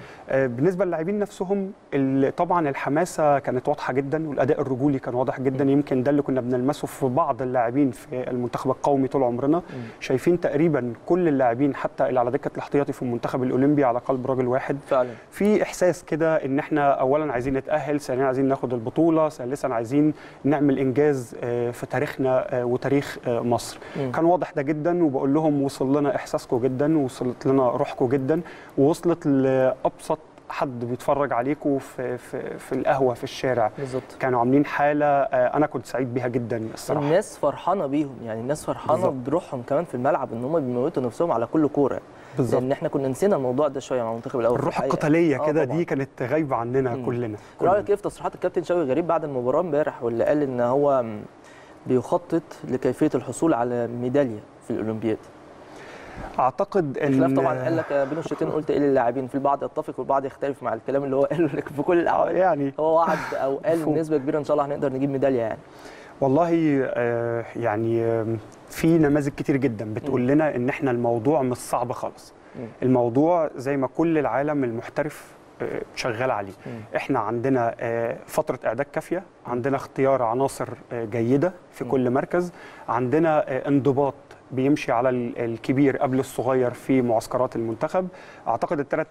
آه، بالنسبه للاعبين نفسهم ال- طبعا الحماسه كانت واضحه جدا والاداء الرجولي كان واضح جدا يمكن ده اللي كنا بنلمسه في بعض اللاعبين في المنتخب القومي طول عمرنا شايفين تقريبا كل اللاعبين حتى اللي على دكه الاحتياطي في المنتخب الاولمبي على قلب راجل واحد فعلا في احساس كده ان احنا اولا عايزين نتاهل ثانيا عايزين ناخد البطوله ثالثا عايزين نعمل انجاز آه، في تاريخنا آه، وتاريخ آه، مصر مم. كان واضح ده جدا وبقول لهم وصل لنا احساسكم جدا ووصلت لنا روحكم جدا ووصلت لابسط حد بيتفرج عليكم في في في القهوه في الشارع بالظبط كانوا عاملين حاله آه، انا كنت سعيد بيها جدا الصراحه الناس فرحانه بيهم يعني الناس فرحانه بالظبط. بروحهم كمان في الملعب ان هم بيموتوا نفسهم على كل كوره بالظبط لان احنا كنا نسينا الموضوع ده شويه مع المنتخب الاول في الروح الحقيقة. القتاليه آه كده طبعاً. دي كانت غايبه عننا مم. كلنا رايك ايه في تصريحات الكابتن شوقي غريب بعد المباراه امبارح واللي قال ان هو بيخطط لكيفيه الحصول على ميداليه في الاولمبياد اعتقد ان خلاف طبعا قال لك بين الشوطين قلت ايه للاعبين في البعض يتفق والبعض يختلف مع الكلام اللي هو قاله لك في كل آه، الاحوال يعني هو وعد او قال مفهوم. بنسبه كبيره ان شاء الله هنقدر نجيب ميداليه يعني والله آه، يعني آم، في نماذج كتير جدا بتقول لنا ان احنا الموضوع مش صعب خالص مم. الموضوع زي ما كل العالم المحترف آه، شغال عليه مم. احنا عندنا آه، فتره اعداد كافيه عندنا اختيار عناصر آه، جيده في مم. كل مركز عندنا آه، انضباط بيمشي على ال- الكبير قبل الصغير في معسكرات المنتخب اعتقد الثلاث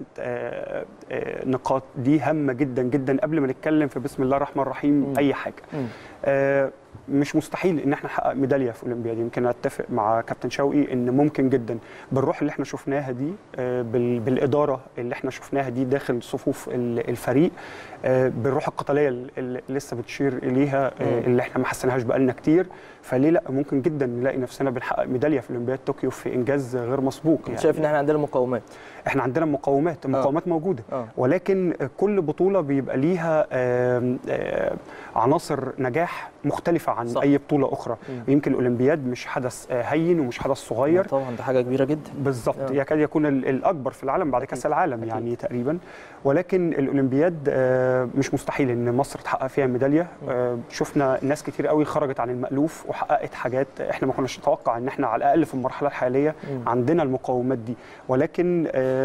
نقاط دي هامه جدا جدا قبل ما نتكلم في بسم الله الرحمن الرحيم مم. اي حاجه مم. آه، مش مستحيل ان احنا نحقق ميداليه في اولمبياد يمكن اتفق مع كابتن شوقي ان ممكن جدا بالروح اللي احنا شفناها دي آه، بال- بالاداره اللي احنا شفناها دي داخل صفوف ال- الفريق آه، بالروح القتاليه اللي لسه بتشير اليها آه، مم. اللي احنا ما حسيناهاش بقالنا كتير فليه لا ممكن جدا نلاقي نفسنا بنحقق ميداليه في اولمبياد طوكيو في انجاز غير مسبوق يعني شايف ان احنا عندنا مقومات احنا عندنا مقومات المقومات موجوده اه ولكن كل بطولة بيبقى ليها آم، آم، عناصر نجاح مختلفة عن صح. صح. أي بطولة أخرى مم. يمكن الأولمبياد مش حدث آه، هين ومش حدث صغير طبعا ده حاجه كبيره جدا بالظبط آه. يكاد يكون ال- الأكبر في العالم بعد كأس العالم أكيد. يعني تقريبا ولكن الأولمبياد آه، مش مستحيل إن مصر تحقق فيها ميدالية آه، شفنا ناس كتير قوي خرجت عن المألوف وحققت حاجات إحنا ما كناش نتوقع إن إحنا على الأقل في المرحلة الحالية مم. عندنا المقومات دي ولكن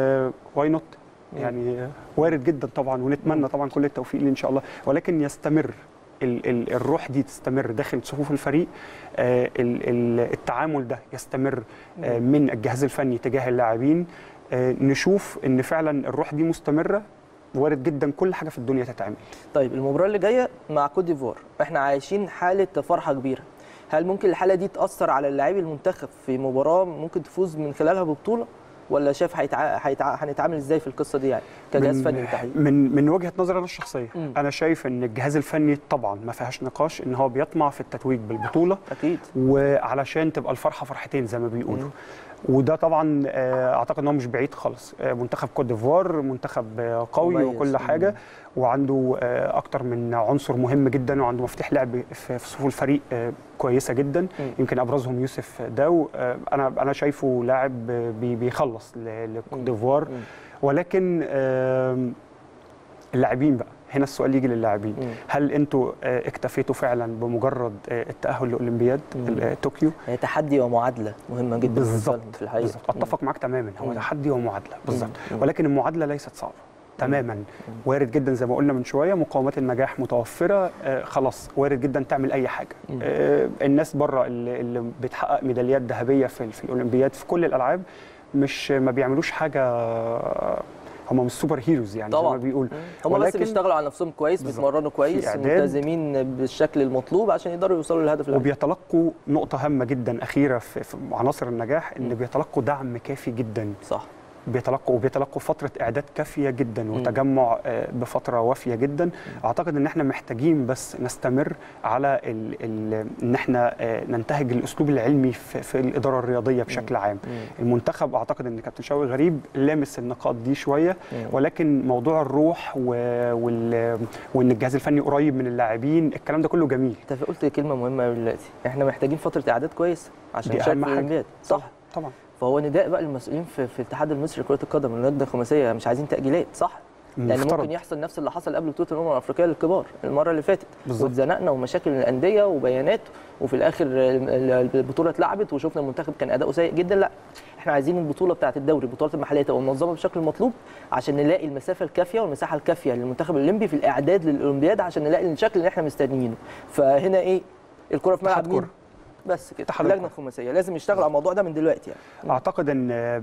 واي نوت يعني آه، وارد جدا طبعا ونتمنى طبعا كل التوفيق ليه ان شاء الله ولكن يستمر ال ال الروح دي تستمر داخل صفوف الفريق آه، ال ال التعامل ده يستمر آه، من الجهاز الفني تجاه اللاعبين آه، نشوف ان فعلا الروح دي مستمره وارد جدا كل حاجه في الدنيا تتعمل طيب المباراه اللي جايه مع كوت ديفوار احنا عايشين حاله فرحه كبيره هل ممكن الحاله دي تاثر على اللاعبي المنتخب في مباراه ممكن تفوز من خلالها ببطوله ولا شايف هيتع... هيتع... هنتعامل ازاي في القصه دي يعني كجهاز من- فني بالتحديد من من وجهه نظري انا الشخصيه مم. انا شايف ان الجهاز الفني طبعا ما فيهاش نقاش ان هو بيطمع في التتويج بالبطوله اكيد وعلشان تبقى الفرحه فرحتين زي ما بيقولوا وده طبعا آه، اعتقد ان هو مش بعيد خالص آه، منتخب كوت ديفوار منتخب آه، قوي مميز. وكل حاجه مم. وعنده آه، اكتر من عنصر مهم جدا وعنده مفتاح لعب في في صفوف الفريق آه، كويسه جدا مم. يمكن ابرزهم يوسف داو آه، انا انا شايفه لاعب آه، بي- بيخلص ل- لكوت مم. ديفوار مم. ولكن آم، اللاعبين بقى هنا السؤال يجي للاعبين مم. هل انتوا آه، اكتفيتوا فعلا بمجرد آه، التاهل لاولمبياد مم. آه، طوكيو هي تحدي ومعادله مهمه جدا بالنسبه بالظبط لهم في الحقيقه بالظبط اتفق معاك تماما هو مم. تحدي ومعادله بالظبط مم. ولكن المعادله ليست صعبه تماما وارد جدا زي ما قلنا من شويه مقومات النجاح متوفره آه خلاص وارد جدا تعمل اي حاجه مم. آه الناس بره اللي, اللي بتحقق ميداليات ذهبيه في, في الاولمبياد في كل الالعاب مش ما بيعملوش حاجه هم مش سوبر هيروز يعني طبعاً. زي ما بيقول هم بس ولكن بيشتغلوا على نفسهم كويس بالظبط. بيتمرنوا كويس في إعداد. ملتزمين بالشكل المطلوب عشان يقدروا يوصلوا للهدف الاول وبيتلقوا نقطه هامه جدا اخيره في, في عناصر النجاح ان مم. بيتلقوا دعم كافي جدا صح بيتلقوا وبيتلقوا فتره اعداد كافيه جدا وتجمع آه، بفتره وافيه جدا اعتقد ان احنا محتاجين بس نستمر على ال ال ان احنا آه، ننتهج الاسلوب العلمي في, في الاداره الرياضيه بشكل عام مم. المنتخب اعتقد ان كابتن شوقي غريب لامس النقاط دي شويه مم. ولكن موضوع الروح و... وال... وان الجهاز الفني قريب من اللاعبين الكلام ده كله جميل انت قلت كلمه مهمه أوي دلوقتي احنا محتاجين فتره اعداد كويسه عشان دي نشارك أهم في حاجة. الاولمبياد صح طبعا فهو نداء بقى للمسؤولين في, في الاتحاد المصري لكره القدم اللجنه الخماسيه مش عايزين تاجيلات صح لان مفترض. ممكن يحصل نفس اللي حصل قبل بطوله الامم الافريقيه للكبار المره اللي فاتت بالظبط. واتزنقنا ومشاكل الانديه وبيانات وفي الاخر ال- ال- البطوله اتلعبت وشفنا المنتخب كان اداؤه سيء جدا لا احنا عايزين البطوله بتاعه الدوري البطولات المحليه تبقى منظمه بالشكل المطلوب عشان نلاقي المسافه الكافيه والمساحه الكافيه للمنتخب الاولمبي في الاعداد للاولمبياد عشان نلاقي الشكل اللي احنا مستنيينه فهنا ايه الكره في ملعب اتحاد مين كرة. بس كده اتحاد اللجنه الكرة. الخماسيه لازم يشتغلوا على الموضوع ده من دلوقتي يعني اعتقد ان آه،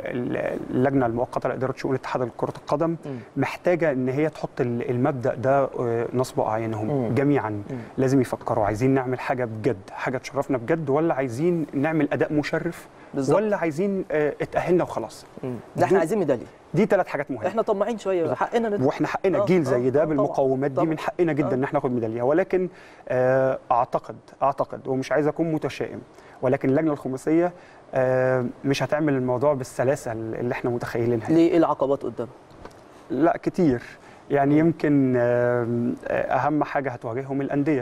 اللجنه المؤقته لاداره شؤون اتحاد كره القدم مم. محتاجه ان هي تحط ال- المبدا ده آه، نصب اعينهم مم. جميعا لازم يفكروا عايزين نعمل حاجه بجد حاجه تشرفنا بجد ولا عايزين نعمل اداء مشرف بالظبط. ولا عايزين آه، اتاهلنا وخلاص مم. لا احنا عايزين ميداليه دي ثلاث حاجات مهمه احنا طماعين شويه حقنا ندفع. واحنا حقنا آه، جيل آه، زي ده آه، بالمقومات دي طبعاً. من حقنا جدا آه. ان احنا ناخد ميداليه ولكن آه، اعتقد اعتقد ومش عايز اكون متشائم ولكن اللجنه الخماسيه آه، مش هتعمل الموضوع بالسلاسه اللي احنا متخيلينها ليه ايه العقبات قدامها لا كتير يعني يمكن آم، آه، اهم حاجه هتواجههم الانديه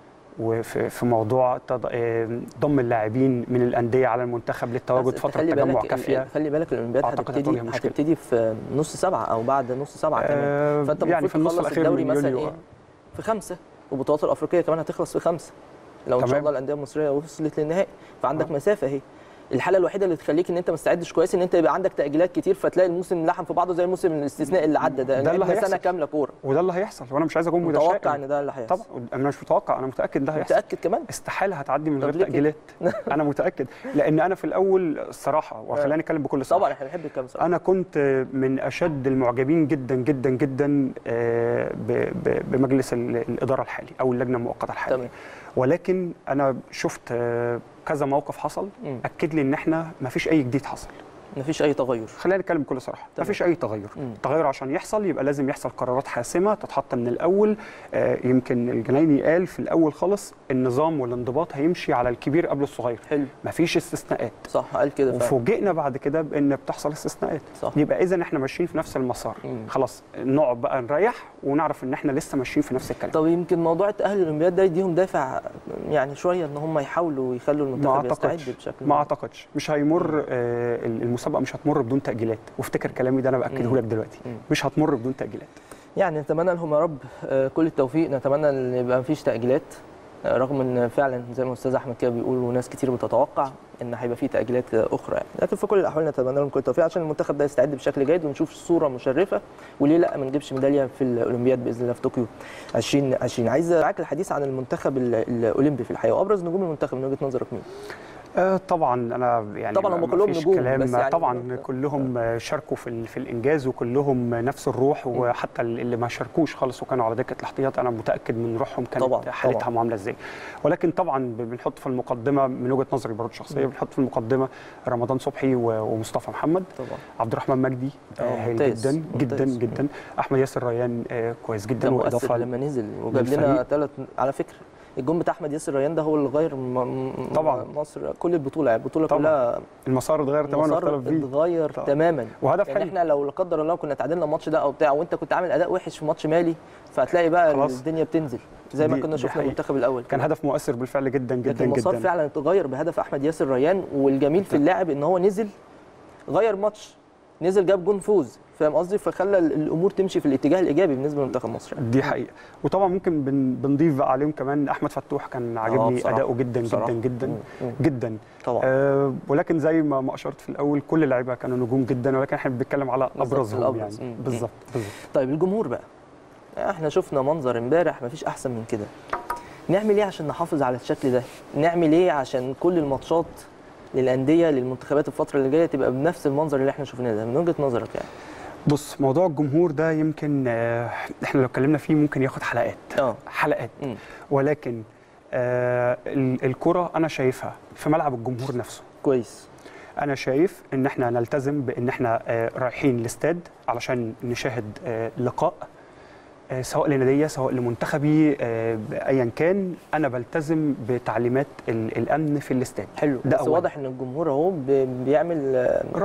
وفي في موضوع تض- آم، ضم اللاعبين من الانديه على المنتخب للتواجد بس فتره خلي تجمع بالك ال- كافيه خلي بالك الاولمبياد أعتقد هتبتدي هتواجه مشكلة. هتبتدي في نص سبعه او بعد نص سبعه كمان آه، فانت يعني المفروض في النص تخلص الاخير الدوري من مثلا يوليو ايه في خمسه والبطولات الافريقيه كمان هتخلص في خمسه لو ان شاء تمام. الله الانديه المصريه وصلت للنهائي فعندك آه. مسافه اهي الحاله الوحيده اللي تخليك ان انت ما تستعدش كويس ان انت يبقى عندك تاجيلات كتير فتلاقي الموسم لحم في بعضه زي الموسم الاستثنائي اللي عدى ده ده اللي لعبنا سنه هيحصل. كامله كوره وده اللي هيحصل وانا مش عايز اكون متوقع متشائم ان ده اللي هيحصل طبعا انا مش متوقع انا متاكد ده هيحصل متاكد كمان استحاله هتعدي من طب غير ليه كده؟ تاجيلات انا متاكد لان انا في الاول الصراحه وخلاني اتكلم بكل صراحه طبعا احنا بنحب الكلام صراحه انا كنت من اشد المعجبين جدا جدا جدا آه، ب- ب- بمجلس ال- الاداره الحالي او اللجنه المؤقته الحاليه تمام ولكن انا شفت آه، كذا موقف حصل مم. اكد لي ان احنا ما فيش اي جديد حصل مفيش اي تغير خلينا نتكلم بكل صراحه ما تمام. فيش اي تغير مم. التغير عشان يحصل يبقى لازم يحصل قرارات حاسمه تتحط من الاول آه، يمكن الجنايني قال في الاول خالص النظام والانضباط هيمشي على الكبير قبل الصغير حلو ما فيش استثناءات صح قال كده فعلا وفوجئنا بعد كده بان بتحصل استثناءات صح. يبقى اذا احنا ماشيين في نفس المسار مم. خلاص نقعد بقى نريح ونعرف ان احنا لسه ماشيين في نفس الكلام طب يمكن موضوع التأهل للأولمبياد ده يديهم دافع يعني شوية إن هم يحاولوا يخلوا ما المنتخب يستعد اعتقدش بشكل ما اعتقدش مش هيمر آه، المسابقه مش هتمر بدون تاجيلات وافتكر كلامي ده انا باكده مم. لك دلوقتي مم. مش هتمر بدون تاجيلات يعني نتمنى لهم يا رب آه، كل التوفيق نتمنى ان يبقى مفيش تأجيلات آه، رغم ان فعلا زي ما الاستاذ احمد كده بيقول وناس كتير بتتوقع ان هيبقى في تأجيلات آه، اخرى يعني لكن في كل الاحوال نتمنى لهم كل التوفيق عشان المنتخب ده يستعد بشكل جيد ونشوف صوره مشرفه وليه لا ما نجيبش ميداليه في الاولمبياد باذن الله في طوكيو 2020 عايز معاك الحديث عن المنتخب ال- الاولمبي في الحقيقه وابرز نجوم المنتخب من وجهه نظرك مين؟ آه طبعا انا يعني طبعاً ما- هم ما كلهم فيش نجوم، كلام بس يعني- طبعا كلهم آه، شاركوا في ال- في الانجاز وكلهم نفس الروح وحتى اللي ما شاركوش خالص وكانوا على دكه الاحتياط انا متاكد من روحهم كانت طبعاً، حالتها طبعاً. عامله ازاي ولكن طبعا ب- بنحط في المقدمه من وجهه نظري برضه شخصيه بنحط في المقدمه رمضان صبحي و- ومصطفى محمد طبعا عبد الرحمن مجدي آه، آه، هايل ممتاز، جدا جدا ممتاز. جدا احمد ياسر ريان آه، كويس جدا كان مؤثر واضافه لما نزل وجاب للفريق. لنا ثلاث على فكره الجون بتاع احمد ياسر ريان ده هو اللي غير م... م- طبعاً. مصر كل البطوله يعني البطوله طبعاً. كلها المسار اتغير تماما المسار واختلف بيه اتغير طبعاً. تماما وهدف يعني حلو احنا لو لا قدر الله كنا تعادلنا الماتش ده او بتاع وانت كنت عامل اداء وحش في ماتش مالي فهتلاقي بقى خلاص. الدنيا بتنزل زي ما دي- كنا دي شفنا حقيقة. المنتخب الاول كان هدف مؤثر بالفعل جدا جدا لكن المسار جدا فعلا اتغير بهدف احمد ياسر ريان والجميل في اللاعب ان هو نزل غير ماتش نزل جاب جون فوز فاهم قصدي فخلى الامور تمشي في الاتجاه الايجابي بالنسبه لمنتخب مصر يعني. دي حقيقه وطبعا ممكن بن بنضيف بقى عليهم كمان احمد فتوح كان عاجبني بصراحة. اداؤه جدا بصراحة. جدا جدا مم. مم. جدا طبعا آه ولكن زي ما ما اشرت في الاول كل اللعيبه كانوا نجوم جدا ولكن احنا بنتكلم على بالظبط، ابرزهم الأبرز. يعني مم. بالظبط بالظبط طيب الجمهور بقى احنا شفنا منظر امبارح مفيش احسن من كده نعمل ايه عشان نحافظ على الشكل ده نعمل ايه عشان كل الماتشات للانديه للمنتخبات الفتره اللي جايه تبقى بنفس المنظر اللي احنا شفناه ده من وجهه نظرك يعني بص موضوع الجمهور ده يمكن آه احنا لو اتكلمنا فيه ممكن ياخد حلقات اه حلقات مم. ولكن آه ال- الكره انا شايفها في ملعب الجمهور نفسه كويس انا شايف ان احنا نلتزم بان احنا آه، رايحين الاستاد علشان نشاهد آه، لقاء آه، سواء لناديه سواء لمنتخبي آه، ايا كان انا بلتزم بتعليمات ال- الامن في الاستاد حلو ده بس أولاً. واضح ان الجمهور اهو ب- بيعمل آه، رائع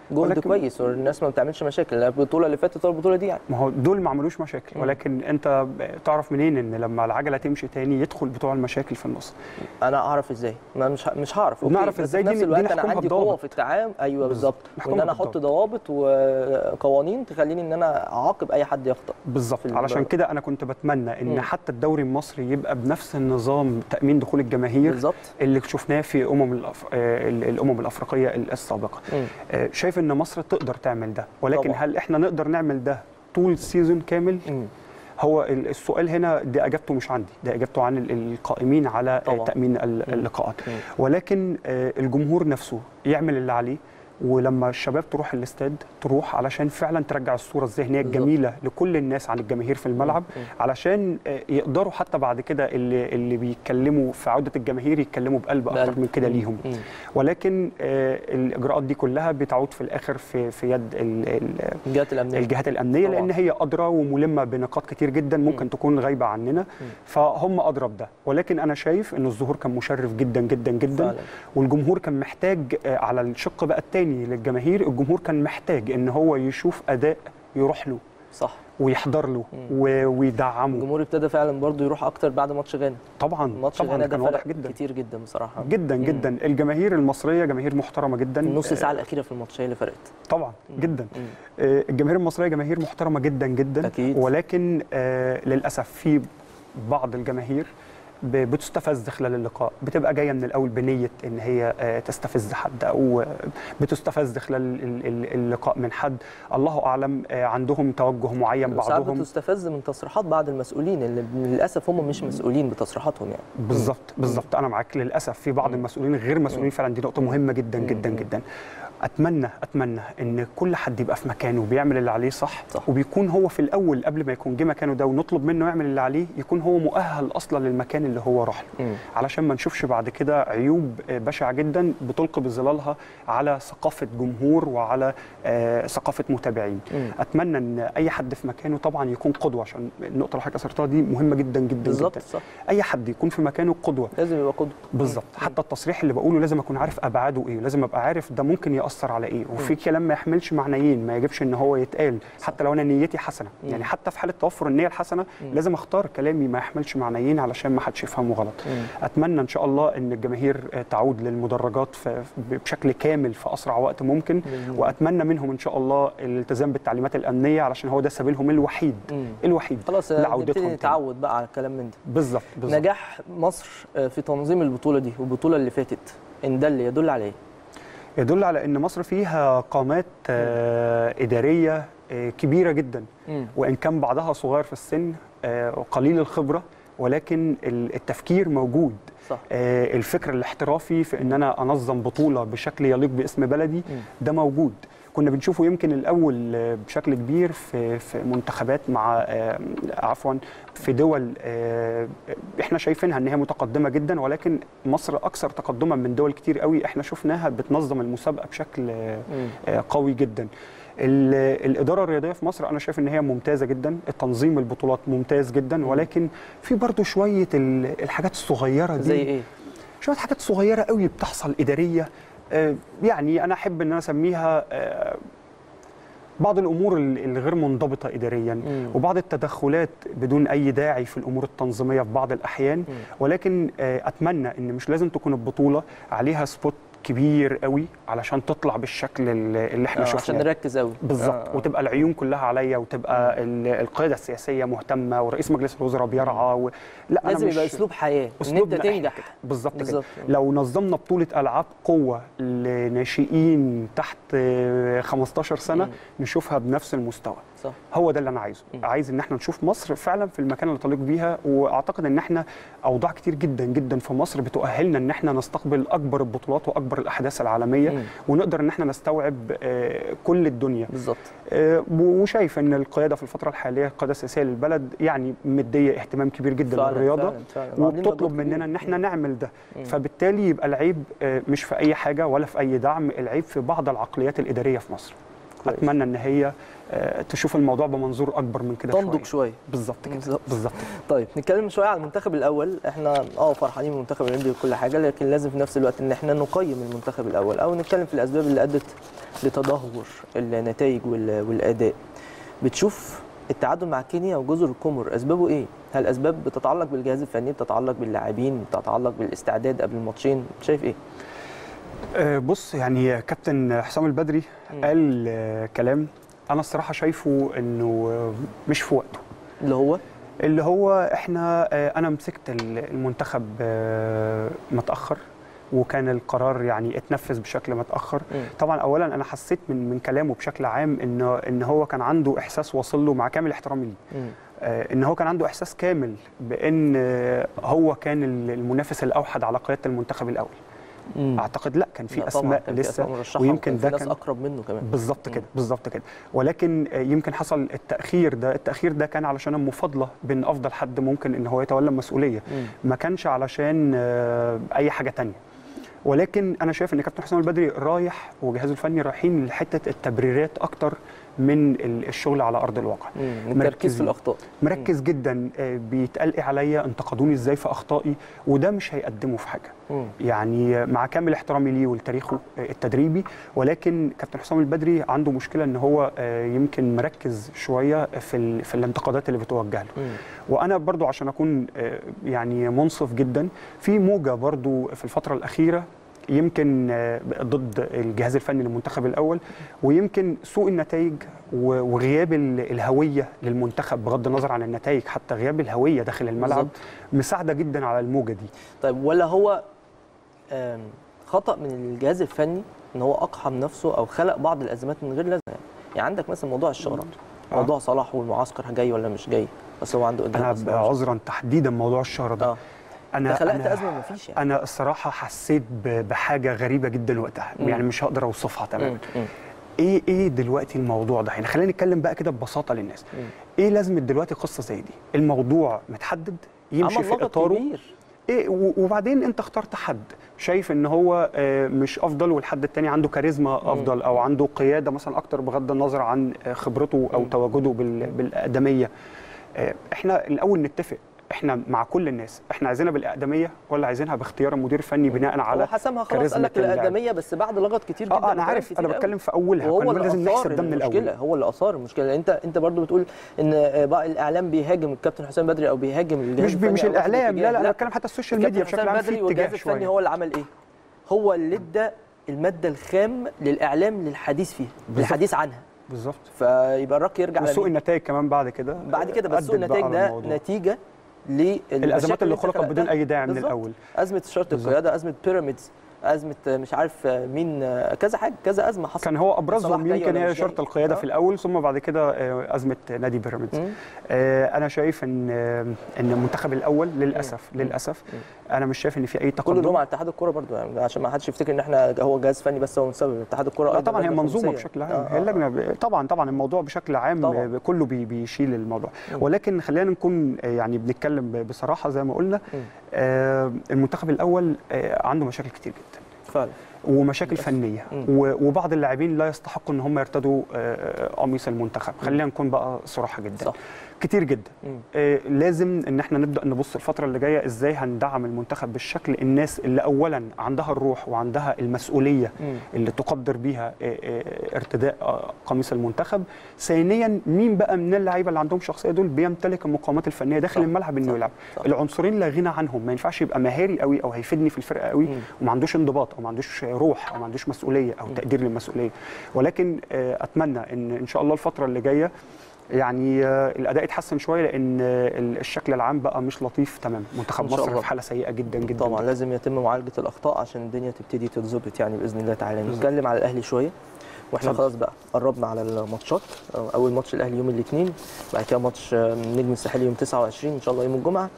جهد ولكن- كويس والناس ما بتعملش مشاكل لا البطوله اللي فاتت ولا البطوله دي يعني ما هو دول ما عملوش مشاكل مم. ولكن انت تعرف منين ان لما العجله تمشي تاني يدخل بتوع المشاكل في النص انا اعرف ازاي ما مش ه- مش هعرف أوكي، نعرف بس إزاي في دي- نفس دي الوقت انا نحكمها عندي قوه بضوابط. في التعامل ايوه بالظبط نحكمها وان انا احط بالضبط. ضوابط وقوانين تخليني ان انا اعاقب اي حد يخطئ بالظبط في ال- علشان كده انا كنت بتمنى ان مم. حتى الدوري المصري يبقى بنفس النظام تامين دخول الجماهير بالظبط اللي شفناه في امم الأف... آه، ال- الامم الافريقيه السابقه مم. آه، شايف ان مصر تقدر تعمل ده ولكن طبعاً. هل احنا نقدر نعمل ده طول السيزون كامل مم. هو ال- السؤال هنا دي اجابته مش عندي ده اجابته عن ال- القائمين على آه، طبعاً. تامين ال- مم. اللقاءات مم. ولكن آه، الجمهور نفسه يعمل اللي عليه ولما الشباب تروح الاستاد تروح علشان فعلا ترجع الصوره الذهنيه بالظبط. الجميله لكل الناس عن الجماهير في الملعب مم. علشان آه، يقدروا حتى بعد كده اللي اللي بيتكلموا في عوده الجماهير يتكلموا بقلب اكتر بقلب. من كده مم. ليهم مم. ولكن آه، الاجراءات دي كلها بتعود في الاخر في في يد ال- ال- الجهات الامنيه الجهات الامنيه طبعاً. لان هي ادرى وملمه بنقاط كتير جدا ممكن مم. تكون غايبه عننا فهم ادرى بده ولكن انا شايف ان الظهور كان مشرف جدا جدا جدا فعلا. والجمهور كان محتاج آه، على الشق بقى الثاني للجماهير الجمهور كان محتاج ان هو يشوف اداء يروح له صح ويحضر له مم. و- ويدعمه الجمهور ابتدى فعلا برضو يروح اكتر بعد ماتش غانا طبعا ماتش طبعا غانا ده كان واضح فرق جدا كتير جدا بصراحه جدا مم. جدا الجماهير المصريه جماهير محترمه جدا النص آه، ساعه الاخيره في الماتش هي اللي فرقت طبعا مم. جدا مم. آه، الجماهير المصريه جماهير محترمه جدا جدا أكيد. ولكن آه، للاسف في بعض الجماهير ب- بتستفز خلال اللقاء بتبقى جايه من الاول بنيه ان هي آه، تستفز حد او آه، بتستفز خلال ال- ال- اللقاء من حد الله اعلم آه، عندهم توجه معين ساعات بعضهم بتستفز من تصريحات بعض المسؤولين اللي للاسف هم مش مسؤولين بتصريحاتهم يعني بالظبط بالظبط انا معاك للاسف في بعض مم. المسؤولين غير مسؤولين فعلا دي نقطه مهمه جدا مم. جدا مم. جدا اتمنى اتمنى ان كل حد يبقى في مكانه وبيعمل اللي عليه صح, صح. وبيكون هو في الاول قبل ما يكون جه مكانه ده ونطلب منه يعمل اللي عليه يكون هو مؤهل اصلا للمكان اللي هو راح له مم. علشان ما نشوفش بعد كده عيوب آه، بشعه جدا بتلقي بظلالها على ثقافه جمهور وعلى آه، ثقافه متابعين مم. اتمنى ان اي حد في مكانه طبعا يكون قدوه عشان النقطه اللي حضرتك اثرتها دي مهمه جدا جدا بالظبط جدا صح اي حد يكون في مكانه قدوه لازم يبقى قدوه بالظبط حتى التصريح اللي بقوله لازم اكون عارف ابعاده ايه لازم ابقى عارف ده ممكن ياثر على ايه وفي كلام ما يحملش معنيين ما يجبش ان هو يتقال حتى لو انا نيتي حسنه مم. يعني حتى في حاله توفر النيه الحسنه مم. لازم اختار كلامي ما يحملش معنيين علشان ما حدش يفهمه غلط مم. اتمنى ان شاء الله ان الجماهير آه، تعود للمدرجات في بشكل كامل في اسرع وقت ممكن بإذن الله. واتمنى منهم ان شاء الله الالتزام بالتعليمات الامنيه علشان هو ده سبيلهم الوحيد مم. الوحيد خلاص لعودتهم نبتدي تاني. نتعود بقى على الكلام من ده بالظبط بالظبط نجاح مصر آه، في تنظيم البطوله دي والبطوله اللي فاتت ان ده اللي يدل على ايه يدل على ان مصر فيها قامات آه، اداريه آه، كبيره جدا مم. وان كان بعضها صغير في السن آه، وقليل الخبره ولكن ال- التفكير موجود صح آه، الفكر الاحترافي في ان انا انظم بطوله بشكل يليق باسم بلدي مم. ده موجود كنا بنشوفه يمكن الاول آه، بشكل كبير في في منتخبات مع آه، عفوا في دول آه، احنا شايفينها ان هي متقدمه جدا ولكن مصر اكثر تقدما من دول كتير قوي احنا شفناها بتنظم المسابقه بشكل آه، مم. آه، قوي جدا ال- الاداره الرياضيه في مصر انا شايف ان هي ممتازه جدا التنظيم البطولات ممتاز جدا ولكن في برضو شويه ال- الحاجات الصغيره دي زي ايه شويه حاجات صغيره قوي بتحصل اداريه آه، يعني انا احب ان انا اسميها آه، بعض الامور ال- الغير منضبطه اداريا مم. وبعض التدخلات بدون اي داعي في الامور التنظيميه في بعض الاحيان مم. ولكن آه، اتمنى ان مش لازم تكون البطوله عليها سبوت كبير قوي علشان تطلع بالشكل ال- اللي احنا آه، عشان شفناه نركز قوي بالظبط آه. وتبقى العيون كلها عليا وتبقى ال- القياده السياسيه مهتمه ورئيس مجلس الوزراء بيرعى و... لا أنا لازم مش- يبقى اسلوب حياه ان أسلوبنا انت إحنا تنجح كده. بالظبط كده بالظبط. لو نظمنا بطوله العاب قوه لناشئين تحت آه، 15 سنه مم. نشوفها بنفس المستوى صح هو ده اللي انا عايزه مم. عايز ان احنا نشوف مصر فعلا في المكان اللي تليق بيها واعتقد ان احنا اوضاع كتير جدا جدا في مصر بتؤهلنا ان احنا نستقبل اكبر البطولات واكبر الاحداث العالميه مم. ونقدر ان احنا نستوعب آه، كل الدنيا بالظبط آه، وشايف ان القياده في الفتره الحاليه القياده السياسيه للبلد يعني مديه اهتمام كبير جدا فعلاً، للرياضه فعلاً، فعلاً. وعاملين وبتطلب مجهود مننا كبير. ان احنا نعمل ده مم. فبالتالي يبقى العيب آه، مش في اي حاجه ولا في اي دعم العيب في بعض العقليات الاداريه في مصر كويس. اتمنى ان هي آه، تشوف الموضوع بمنظور اكبر من كده تنضج شويه شويه بالظبط كده بالظبط. بالظبط طيب نتكلم شويه عن المنتخب الاول احنا اه فرحانين بالمنتخب الاولمبي وكل حاجه لكن لازم في نفس الوقت ان احنا نقيم المنتخب الاول او نتكلم في الاسباب اللي ادت لتدهور النتائج وال- والاداء بتشوف التعادل مع كينيا وجزر القمر اسبابه ايه هل اسباب بتتعلق بالجهاز الفني بتتعلق باللاعبين بتتعلق بالاستعداد قبل الماتشين شايف ايه آه، بص يعني كابتن حسام البدري مم. قال آه، كلام انا الصراحه شايفه انه آه، مش في وقته اللي هو اللي هو احنا آه، انا مسكت ال- المنتخب آه، متاخر وكان القرار يعني اتنفذ بشكل متاخر مم. طبعا اولا انا حسيت من من كلامه بشكل عام انه ان هو كان عنده احساس واصل له مع كامل احترامي ليه مم. آه، ان هو كان عنده احساس كامل بان آه، هو كان ال- المنافس الاوحد على قياده المنتخب الاول مم. اعتقد لا كان في لا طبعاً اسماء كان في لسه أسماء مرشحة ويمكن وكان في ده ناس كان اقرب منه كمان بالظبط مم. كده بالظبط كده ولكن آه، يمكن حصل التاخير ده التاخير ده كان علشان المفاضله بين افضل حد ممكن ان هو يتولى المسؤوليه مم. ما كانش علشان آه، اي حاجه تانية ولكن انا شايف ان كابتن حسام البدري رايح وجهازه الفني رايحين لحته التبريرات اكتر من ال- الشغل على ارض الواقع مم. التركيز في مركزين. الاخطاء مركز جدا آه، بيتقال ايه عليا انتقدوني ازاي في اخطائي وده مش هيقدمه في حاجه مم. يعني مع كامل احترامي ليه ولتاريخه التدريبي ولكن كابتن حسام البدري عنده مشكله ان هو آه، يمكن مركز شويه في ال- في الانتقادات اللي بتوجه له مم. وانا برضو عشان اكون آه، يعني منصف جدا في موجه برضو في الفتره الاخيره يمكن آه، ضد الجهاز الفني للمنتخب الاول ويمكن سوء النتائج و- وغياب ال- الهويه للمنتخب بغض النظر عن النتائج حتى غياب الهويه داخل الملعب بالظبط. مساعده جدا على الموجه دي طيب ولا هو آم، خطأ من الجهاز الفني ان هو اقحم نفسه او خلق بعض الازمات من غير لازمه يعني, يعني عندك مثلا موضوع الشهرات آه. موضوع صلاح والمعسكر جاي ولا مش جاي بس هو عنده اجهاد انا بس هو مش- عذرا تحديدا موضوع الشهره ده اه انا ده خلقت أنا ازمه ما فيش يعني انا الصراحه حسيت ب- بحاجه غريبه جدا وقتها مم. يعني مش هقدر اوصفها تماما مم. مم. ايه ايه دلوقتي الموضوع ده يعني خلينا نتكلم بقى كده ببساطه للناس مم. ايه لازمه دلوقتي قصه زي دي الموضوع متحدد يمشي عمل في لغط اطاره كبير ايه و- وبعدين انت اخترت حد شايف ان هو آه، مش افضل والحد التاني عنده كاريزما افضل او عنده قياده مثلا اكتر بغض النظر عن آه، خبرته او مم. تواجده بال- بالاقدميه آه، احنا الاول نتفق احنا مع كل الناس احنا عايزينها بالاقدميه ولا عايزينها باختيار المدير الفني بناء على هو حسمها خلاص كاريزما قال لك اللاعب. الاقدميه بس بعد لغط كتير جدا اه انا وكلام عارف كتير انا قوي. بتكلم في اولها وهو كان اللي لازم اثار نحسب ده من المشكله الاول هو اللي اثار المشكله انت انت برضو بتقول ان آه، بقى الاعلام بيهاجم الكابتن حسام بدري او بيهاجم الجهاز مش بي الفني مش أو واخد الاعلام لا اتجاه. لا انا بتكلم حتى السوشيال الكابتن ميديا بشكل حسام عام في بدري والجهاز اتجاه الفني شويه هو اللي عمل ايه؟ هو اللي ادى الماده الخام للاعلام للحديث فيها بالظبط. الحديث عنها بالظبط فيبقى الرك يرجع وسوء لمين؟ النتائج كمان بعد كده بعد كده بس سوء أدت بقى النتائج على ده الموضوع. نتيجه الازمات اللي أنت خلقت بدون خلقتها. اي داعي من بالظبط. الاول ازمه شرط بالظبط. القياده ازمه بيراميدز ازمه مش عارف مين كذا حاجه كذا ازمه حصلت كان هو ابرزهم صلاح جاي يمكن ولا هي مش شرط جاي؟ القياده آه. في الاول ثم بعد كده آه، ازمه نادي بيراميدز مم. آه، انا شايف ان آه، ان المنتخب الاول للاسف مم. للاسف مم. انا مش شايف ان في اي كل اللوم تقدم على اتحاد الكوره برضو يعني عشان ما حدش يفتكر ان احنا هو جهاز فني بس هو مسبب اتحاد الكوره لا أيضاً طبعا هي لجنة منظومه خماسية. بشكل عام آه، هي آه، اللجنه ب- طبعا طبعا الموضوع بشكل عام طبعاً. آه، كله بي- بيشيل الموضوع مم. ولكن خلينا نكون آه، يعني بنتكلم ب- بصراحه زي ما قلنا مم. آه، المنتخب الاول آه، عنده مشاكل كتير جدا فعلا ومشاكل للأسف. فنيه مم. و- وبعض اللاعبين لا يستحقوا ان هم يرتدوا آه، قميص المنتخب خلينا نكون بقى صراحه جدا صح كتير جدا مم. آه، لازم ان احنا نبدا نبص الفتره اللي جايه ازاي هندعم المنتخب بالشكل الناس اللي اولا عندها الروح وعندها المسؤوليه مم. اللي تقدر بيها آه، آه، ارتداء آه، قميص المنتخب ثانيا مين بقى من اللعيبه اللي عندهم شخصيه دول بيمتلك المقاومات الفنيه داخل صح، الملعب انه صح، يلعب صح. العنصرين لا غنى عنهم ما ينفعش يبقى مهاري قوي او هيفيدني في الفرقه قوي مم. وما عندوش انضباط او ما عندوش روح او ما عندوش مسؤوليه او تقدير للمسؤوليه ولكن آه، اتمنى ان ان شاء الله الفتره اللي جايه يعني آه، الاداء يتحسن شويه لان آه، الشكل العام بقى مش لطيف تمام منتخب إن شاء مصر الله. في حاله سيئه جدا جدا طبعا لازم يتم معالجه الاخطاء عشان الدنيا تبتدي تتظبط يعني باذن الله تعالى نتكلم على الاهلي شويه واحنا اتفضل. خلاص بقى قربنا على الماتشات اول ماتش الاهلي يوم الاثنين بعد كده ماتش النجم الساحلي يوم 29 ان شاء الله يوم الجمعه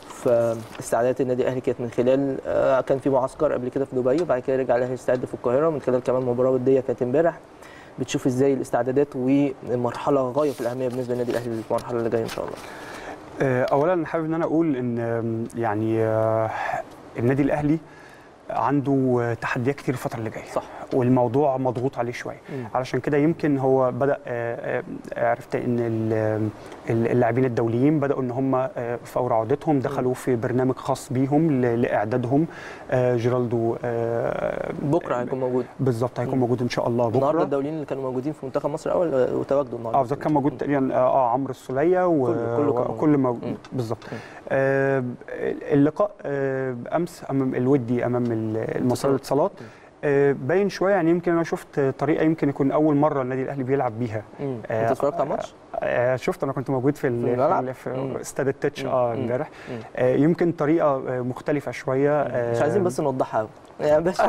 فاستعدادات النادي الاهلي كانت من خلال آه، كان في معسكر قبل كده في دبي وبعد كده رجع الاهلي يستعد في القاهره من خلال كمان مباراه وديه كانت امبارح بتشوف ازاي الاستعدادات والمرحله غايه في الاهميه بالنسبه للنادي الاهلي في المرحله اللي جايه ان شاء الله آه، اولا أنا حابب ان انا اقول ان آم، يعني آه، النادي الاهلي عنده تحديات كتير الفتره اللي جايه صح. والموضوع مضغوط عليه شويه مم. علشان كده يمكن هو بدا آه، آه، عرفت ان ال- ال- اللاعبين الدوليين بداوا ان هم آه، فور عودتهم دخلوا في برنامج خاص بيهم ل- لاعدادهم آه، جيرالدو آه، بكره هيكون موجود بالظبط هيكون موجود ان شاء الله النهارده بكره الدوليين اللي كانوا موجودين في منتخب مصر الاول آه، وتواجدوا النهارده اه بالظبط كان موجود تقريبا اه عمرو السوليه و- كله- كله كان وكل موجود مم. بالظبط آه اللقاء آه امس امام الودي امام ال- المصرية للاتصالات آه باين شويه يعني يمكن انا شفت طريقه يمكن يكون اول مره النادي الاهلي بيلعب بيها مم. آه، انت اتفرجت على الماتش؟ آه شفت انا كنت موجود في ال- في الملعب؟ في, مم. في استاد التتش مم. اه مم. امبارح مم. آه يمكن طريقه آه مختلفه شويه آه مش عايزين بس نوضحها قوي يعني بس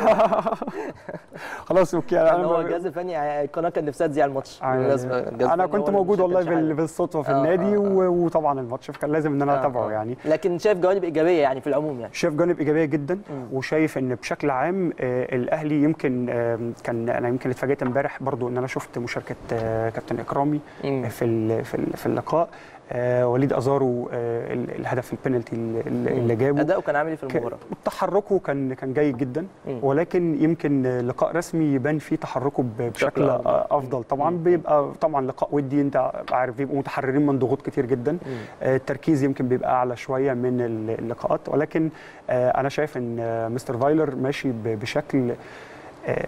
خلاص اوكي ان هو ب- الجهاز الفني القناه كان نفسها تذيع الماتش آه، بالمناسبة، الجهاز انا الفني كنت هو اللي موجود ما والله شاركش حاجة. بال- بالصدفه في آه، النادي آه، آه. و- وطبعا الماتش فكان لازم ان انا آه، اتابعه آه. يعني لكن شايف جوانب ايجابيه يعني في العموم يعني شايف جانب ايجابيه جدا مم. وشايف ان بشكل عام آه، الاهلي يمكن آه، كان انا يمكن اتفاجئت امبارح برضو ان انا شفت مشاركه آه، كابتن اكرامي مم. في ال- في ال- في اللقاء آه، وليد ازارو آه، ال- الهدف البنالتي اللي- اللي جابه اداؤه كان عامل ايه في ك- المباراه؟ تحركه كان كان جيد جدا مم. ولكن يمكن آه، لقاء رسمي يبان فيه تحركه ب- بشكل أفضل. آه، افضل طبعا مم. بيبقى طبعا لقاء ودي انت عارف بيبقوا متحررين من ضغوط كتير جدا مم. آه، التركيز يمكن بيبقى اعلى شويه من ال- اللقاءات ولكن آه، انا شايف ان آه، مستر فايلر ماشي ب- بشكل آه،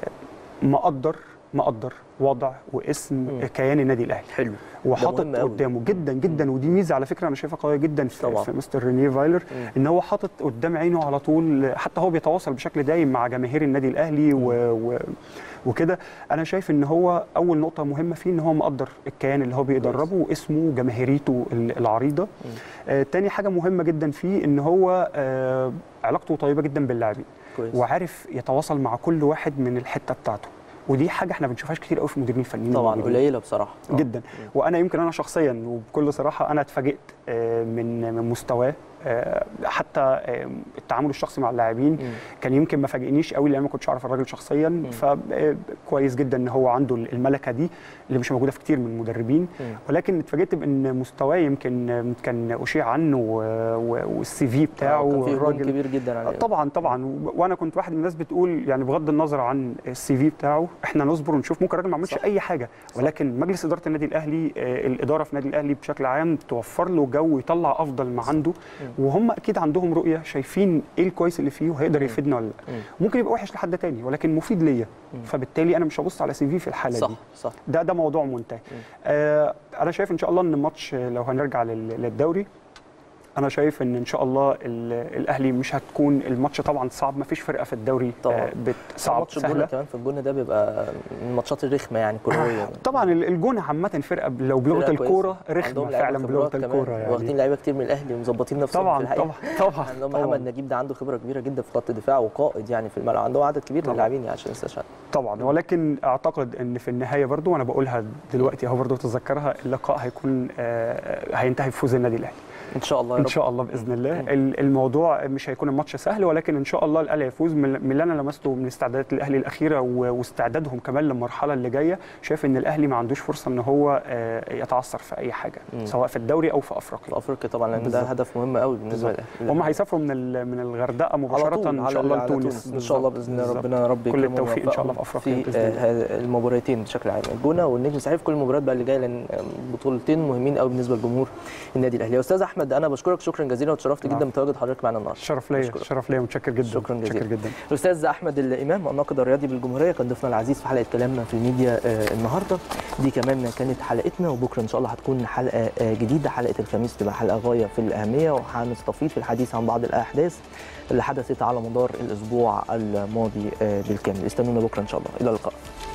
مقدر مقدر وضع واسم مم. كيان النادي الاهلي حلو وحاطط مهم أوي. قدامه جدا جدا ودي ميزه على فكره انا شايفها قويه جدا في, طبعا. في مستر رينيه فايلر مم. ان هو حاطط قدام عينه على طول حتى هو بيتواصل بشكل دايم مع جماهير النادي الاهلي و, و وكده انا شايف ان هو اول نقطه مهمه فيه ان هو مقدر الكيان اللي هو بيدربه واسمه جماهيريته ال- العريضه آه تاني حاجه مهمه جدا فيه ان هو آه علاقته طيبه جدا باللاعبين كويس وعارف يتواصل مع كل واحد من الحته بتاعته ودي حاجه احنا ما بنشوفهاش كتير قوي في المديرين الفنيين طبعا الموجودين. قليله بصراحه آه. جدا وانا يمكن انا شخصيا وبكل صراحه انا اتفاجئت آه، من من مستواه آه، حتى آه، التعامل الشخصي مع اللاعبين مم. كان يمكن ما فاجئنيش قوي لان ما كنتش اعرف الراجل شخصيا فكويس جدا ان هو عنده الملكه دي اللي مش موجوده في كتير من المدربين مم. ولكن اتفاجئت بان مستواه يمكن آه، كان اشيع عنه و- و- والسي في بتاعه كان في هجوم الراجل كبير جدا عليه طبعا طبعا و- وانا كنت واحد من الناس بتقول يعني بغض النظر عن السي في بتاعه احنا نصبر ونشوف ممكن الراجل ما عملش صح. اي حاجه ولكن مجلس اداره النادي الاهلي آه، الاداره في النادي الاهلي بشكل عام توفر له جو يطلع افضل ما عنده وهم اكيد عندهم رؤيه شايفين ايه الكويس اللي فيه وهيقدر يفيدنا ولا لا مم. ممكن يبقى وحش لحد تاني ولكن مفيد ليا مم. فبالتالي انا مش هبص على سي في في الحاله صح دي صح ده ده موضوع منتهي آه انا شايف ان شاء الله ان الماتش آه، لو هنرجع لل- للدوري انا شايف ان ان شاء الله ال- الاهلي مش هتكون الماتش طبعا صعب ما فيش فرقه في الدوري طبعاً. آه، بت- صعب ماتش الجونه سهله كمان في الجونه ده بيبقى من الماتشات الرخمه يعني كرويه طبعا ال- الجونه عامه فرقه لو بلغه فرقة كويسة. الكوره عندهم رخمه لعيبة فعلا خبرات بلغه كمان، الكوره يعني واخدين لعيبه كتير من الاهلي ومظبطين نفسهم في طبعا الحقيقه طبعا طبعا عندهم طبعاً. محمد نجيب ده عنده خبره كبيره جدا في خط الدفاع وقائد يعني في الملعب عندهم عدد كبير من طبعاً. اللاعبين يعني عشان ننساش طبعا ولكن اعتقد ان في النهايه برضو وانا بقولها دلوقتي اهو برضو تذكرها اللقاء هيكون آه، هينتهي بفوز النادي الاهلي ان شاء الله يا ان رب شاء الله باذن الله ال- الموضوع مش هيكون الماتش سهل ولكن ان شاء الله الاهلي هيفوز من من اللي انا لمسته من استعدادات الاهلي الاخيره و- واستعدادهم كمان للمرحله اللي جايه شايف ان الاهلي ما عندوش فرصه ان هو آه، يتعثر في اي حاجه مم. سواء في الدوري او في افريقيا في افريقيا طبعا لان ده بالظبط. هدف مهم قوي بالنسبه بالظبط. للاهلي هم هيسافروا من ال- من الغردقه مباشره على طول ان على شاء الله على لتونس ان شاء الله باذن الله بالظبط. ربنا يا رب كل يكرمهم التوفيق ان شاء الله في ويوفقهم افريقيا في باذن الله آه، هذه المباراتين بشكل عام الجونه والنجم صحيح في كل المباريات بقى اللي جايه لان بطولتين مهمين قوي بالنسبه لجمهور النادي الاهلي يا استاذ احمد انا بشكرك شكرا جزيلا وتشرفت نعم. جدا بتواجد حضرتك معنا النهارده شرف ليا أشكرك. شرف ليا متشكر جدا شكراً جزيلاً. متشكر جدا الاستاذ احمد الامام الناقد الرياضي بالجمهوريه كان ضيفنا العزيز في حلقه كلامنا في الميديا آه، النهارده دي كمان كانت حلقتنا وبكره ان شاء الله هتكون حلقه آه، جديده حلقه الخميس تبقى حلقه غايه في الاهميه وهنستفيض في الحديث عن بعض الاحداث اللي حدثت على مدار الاسبوع الماضي آه، بالكامل استنونا بكره ان شاء الله الى اللقاء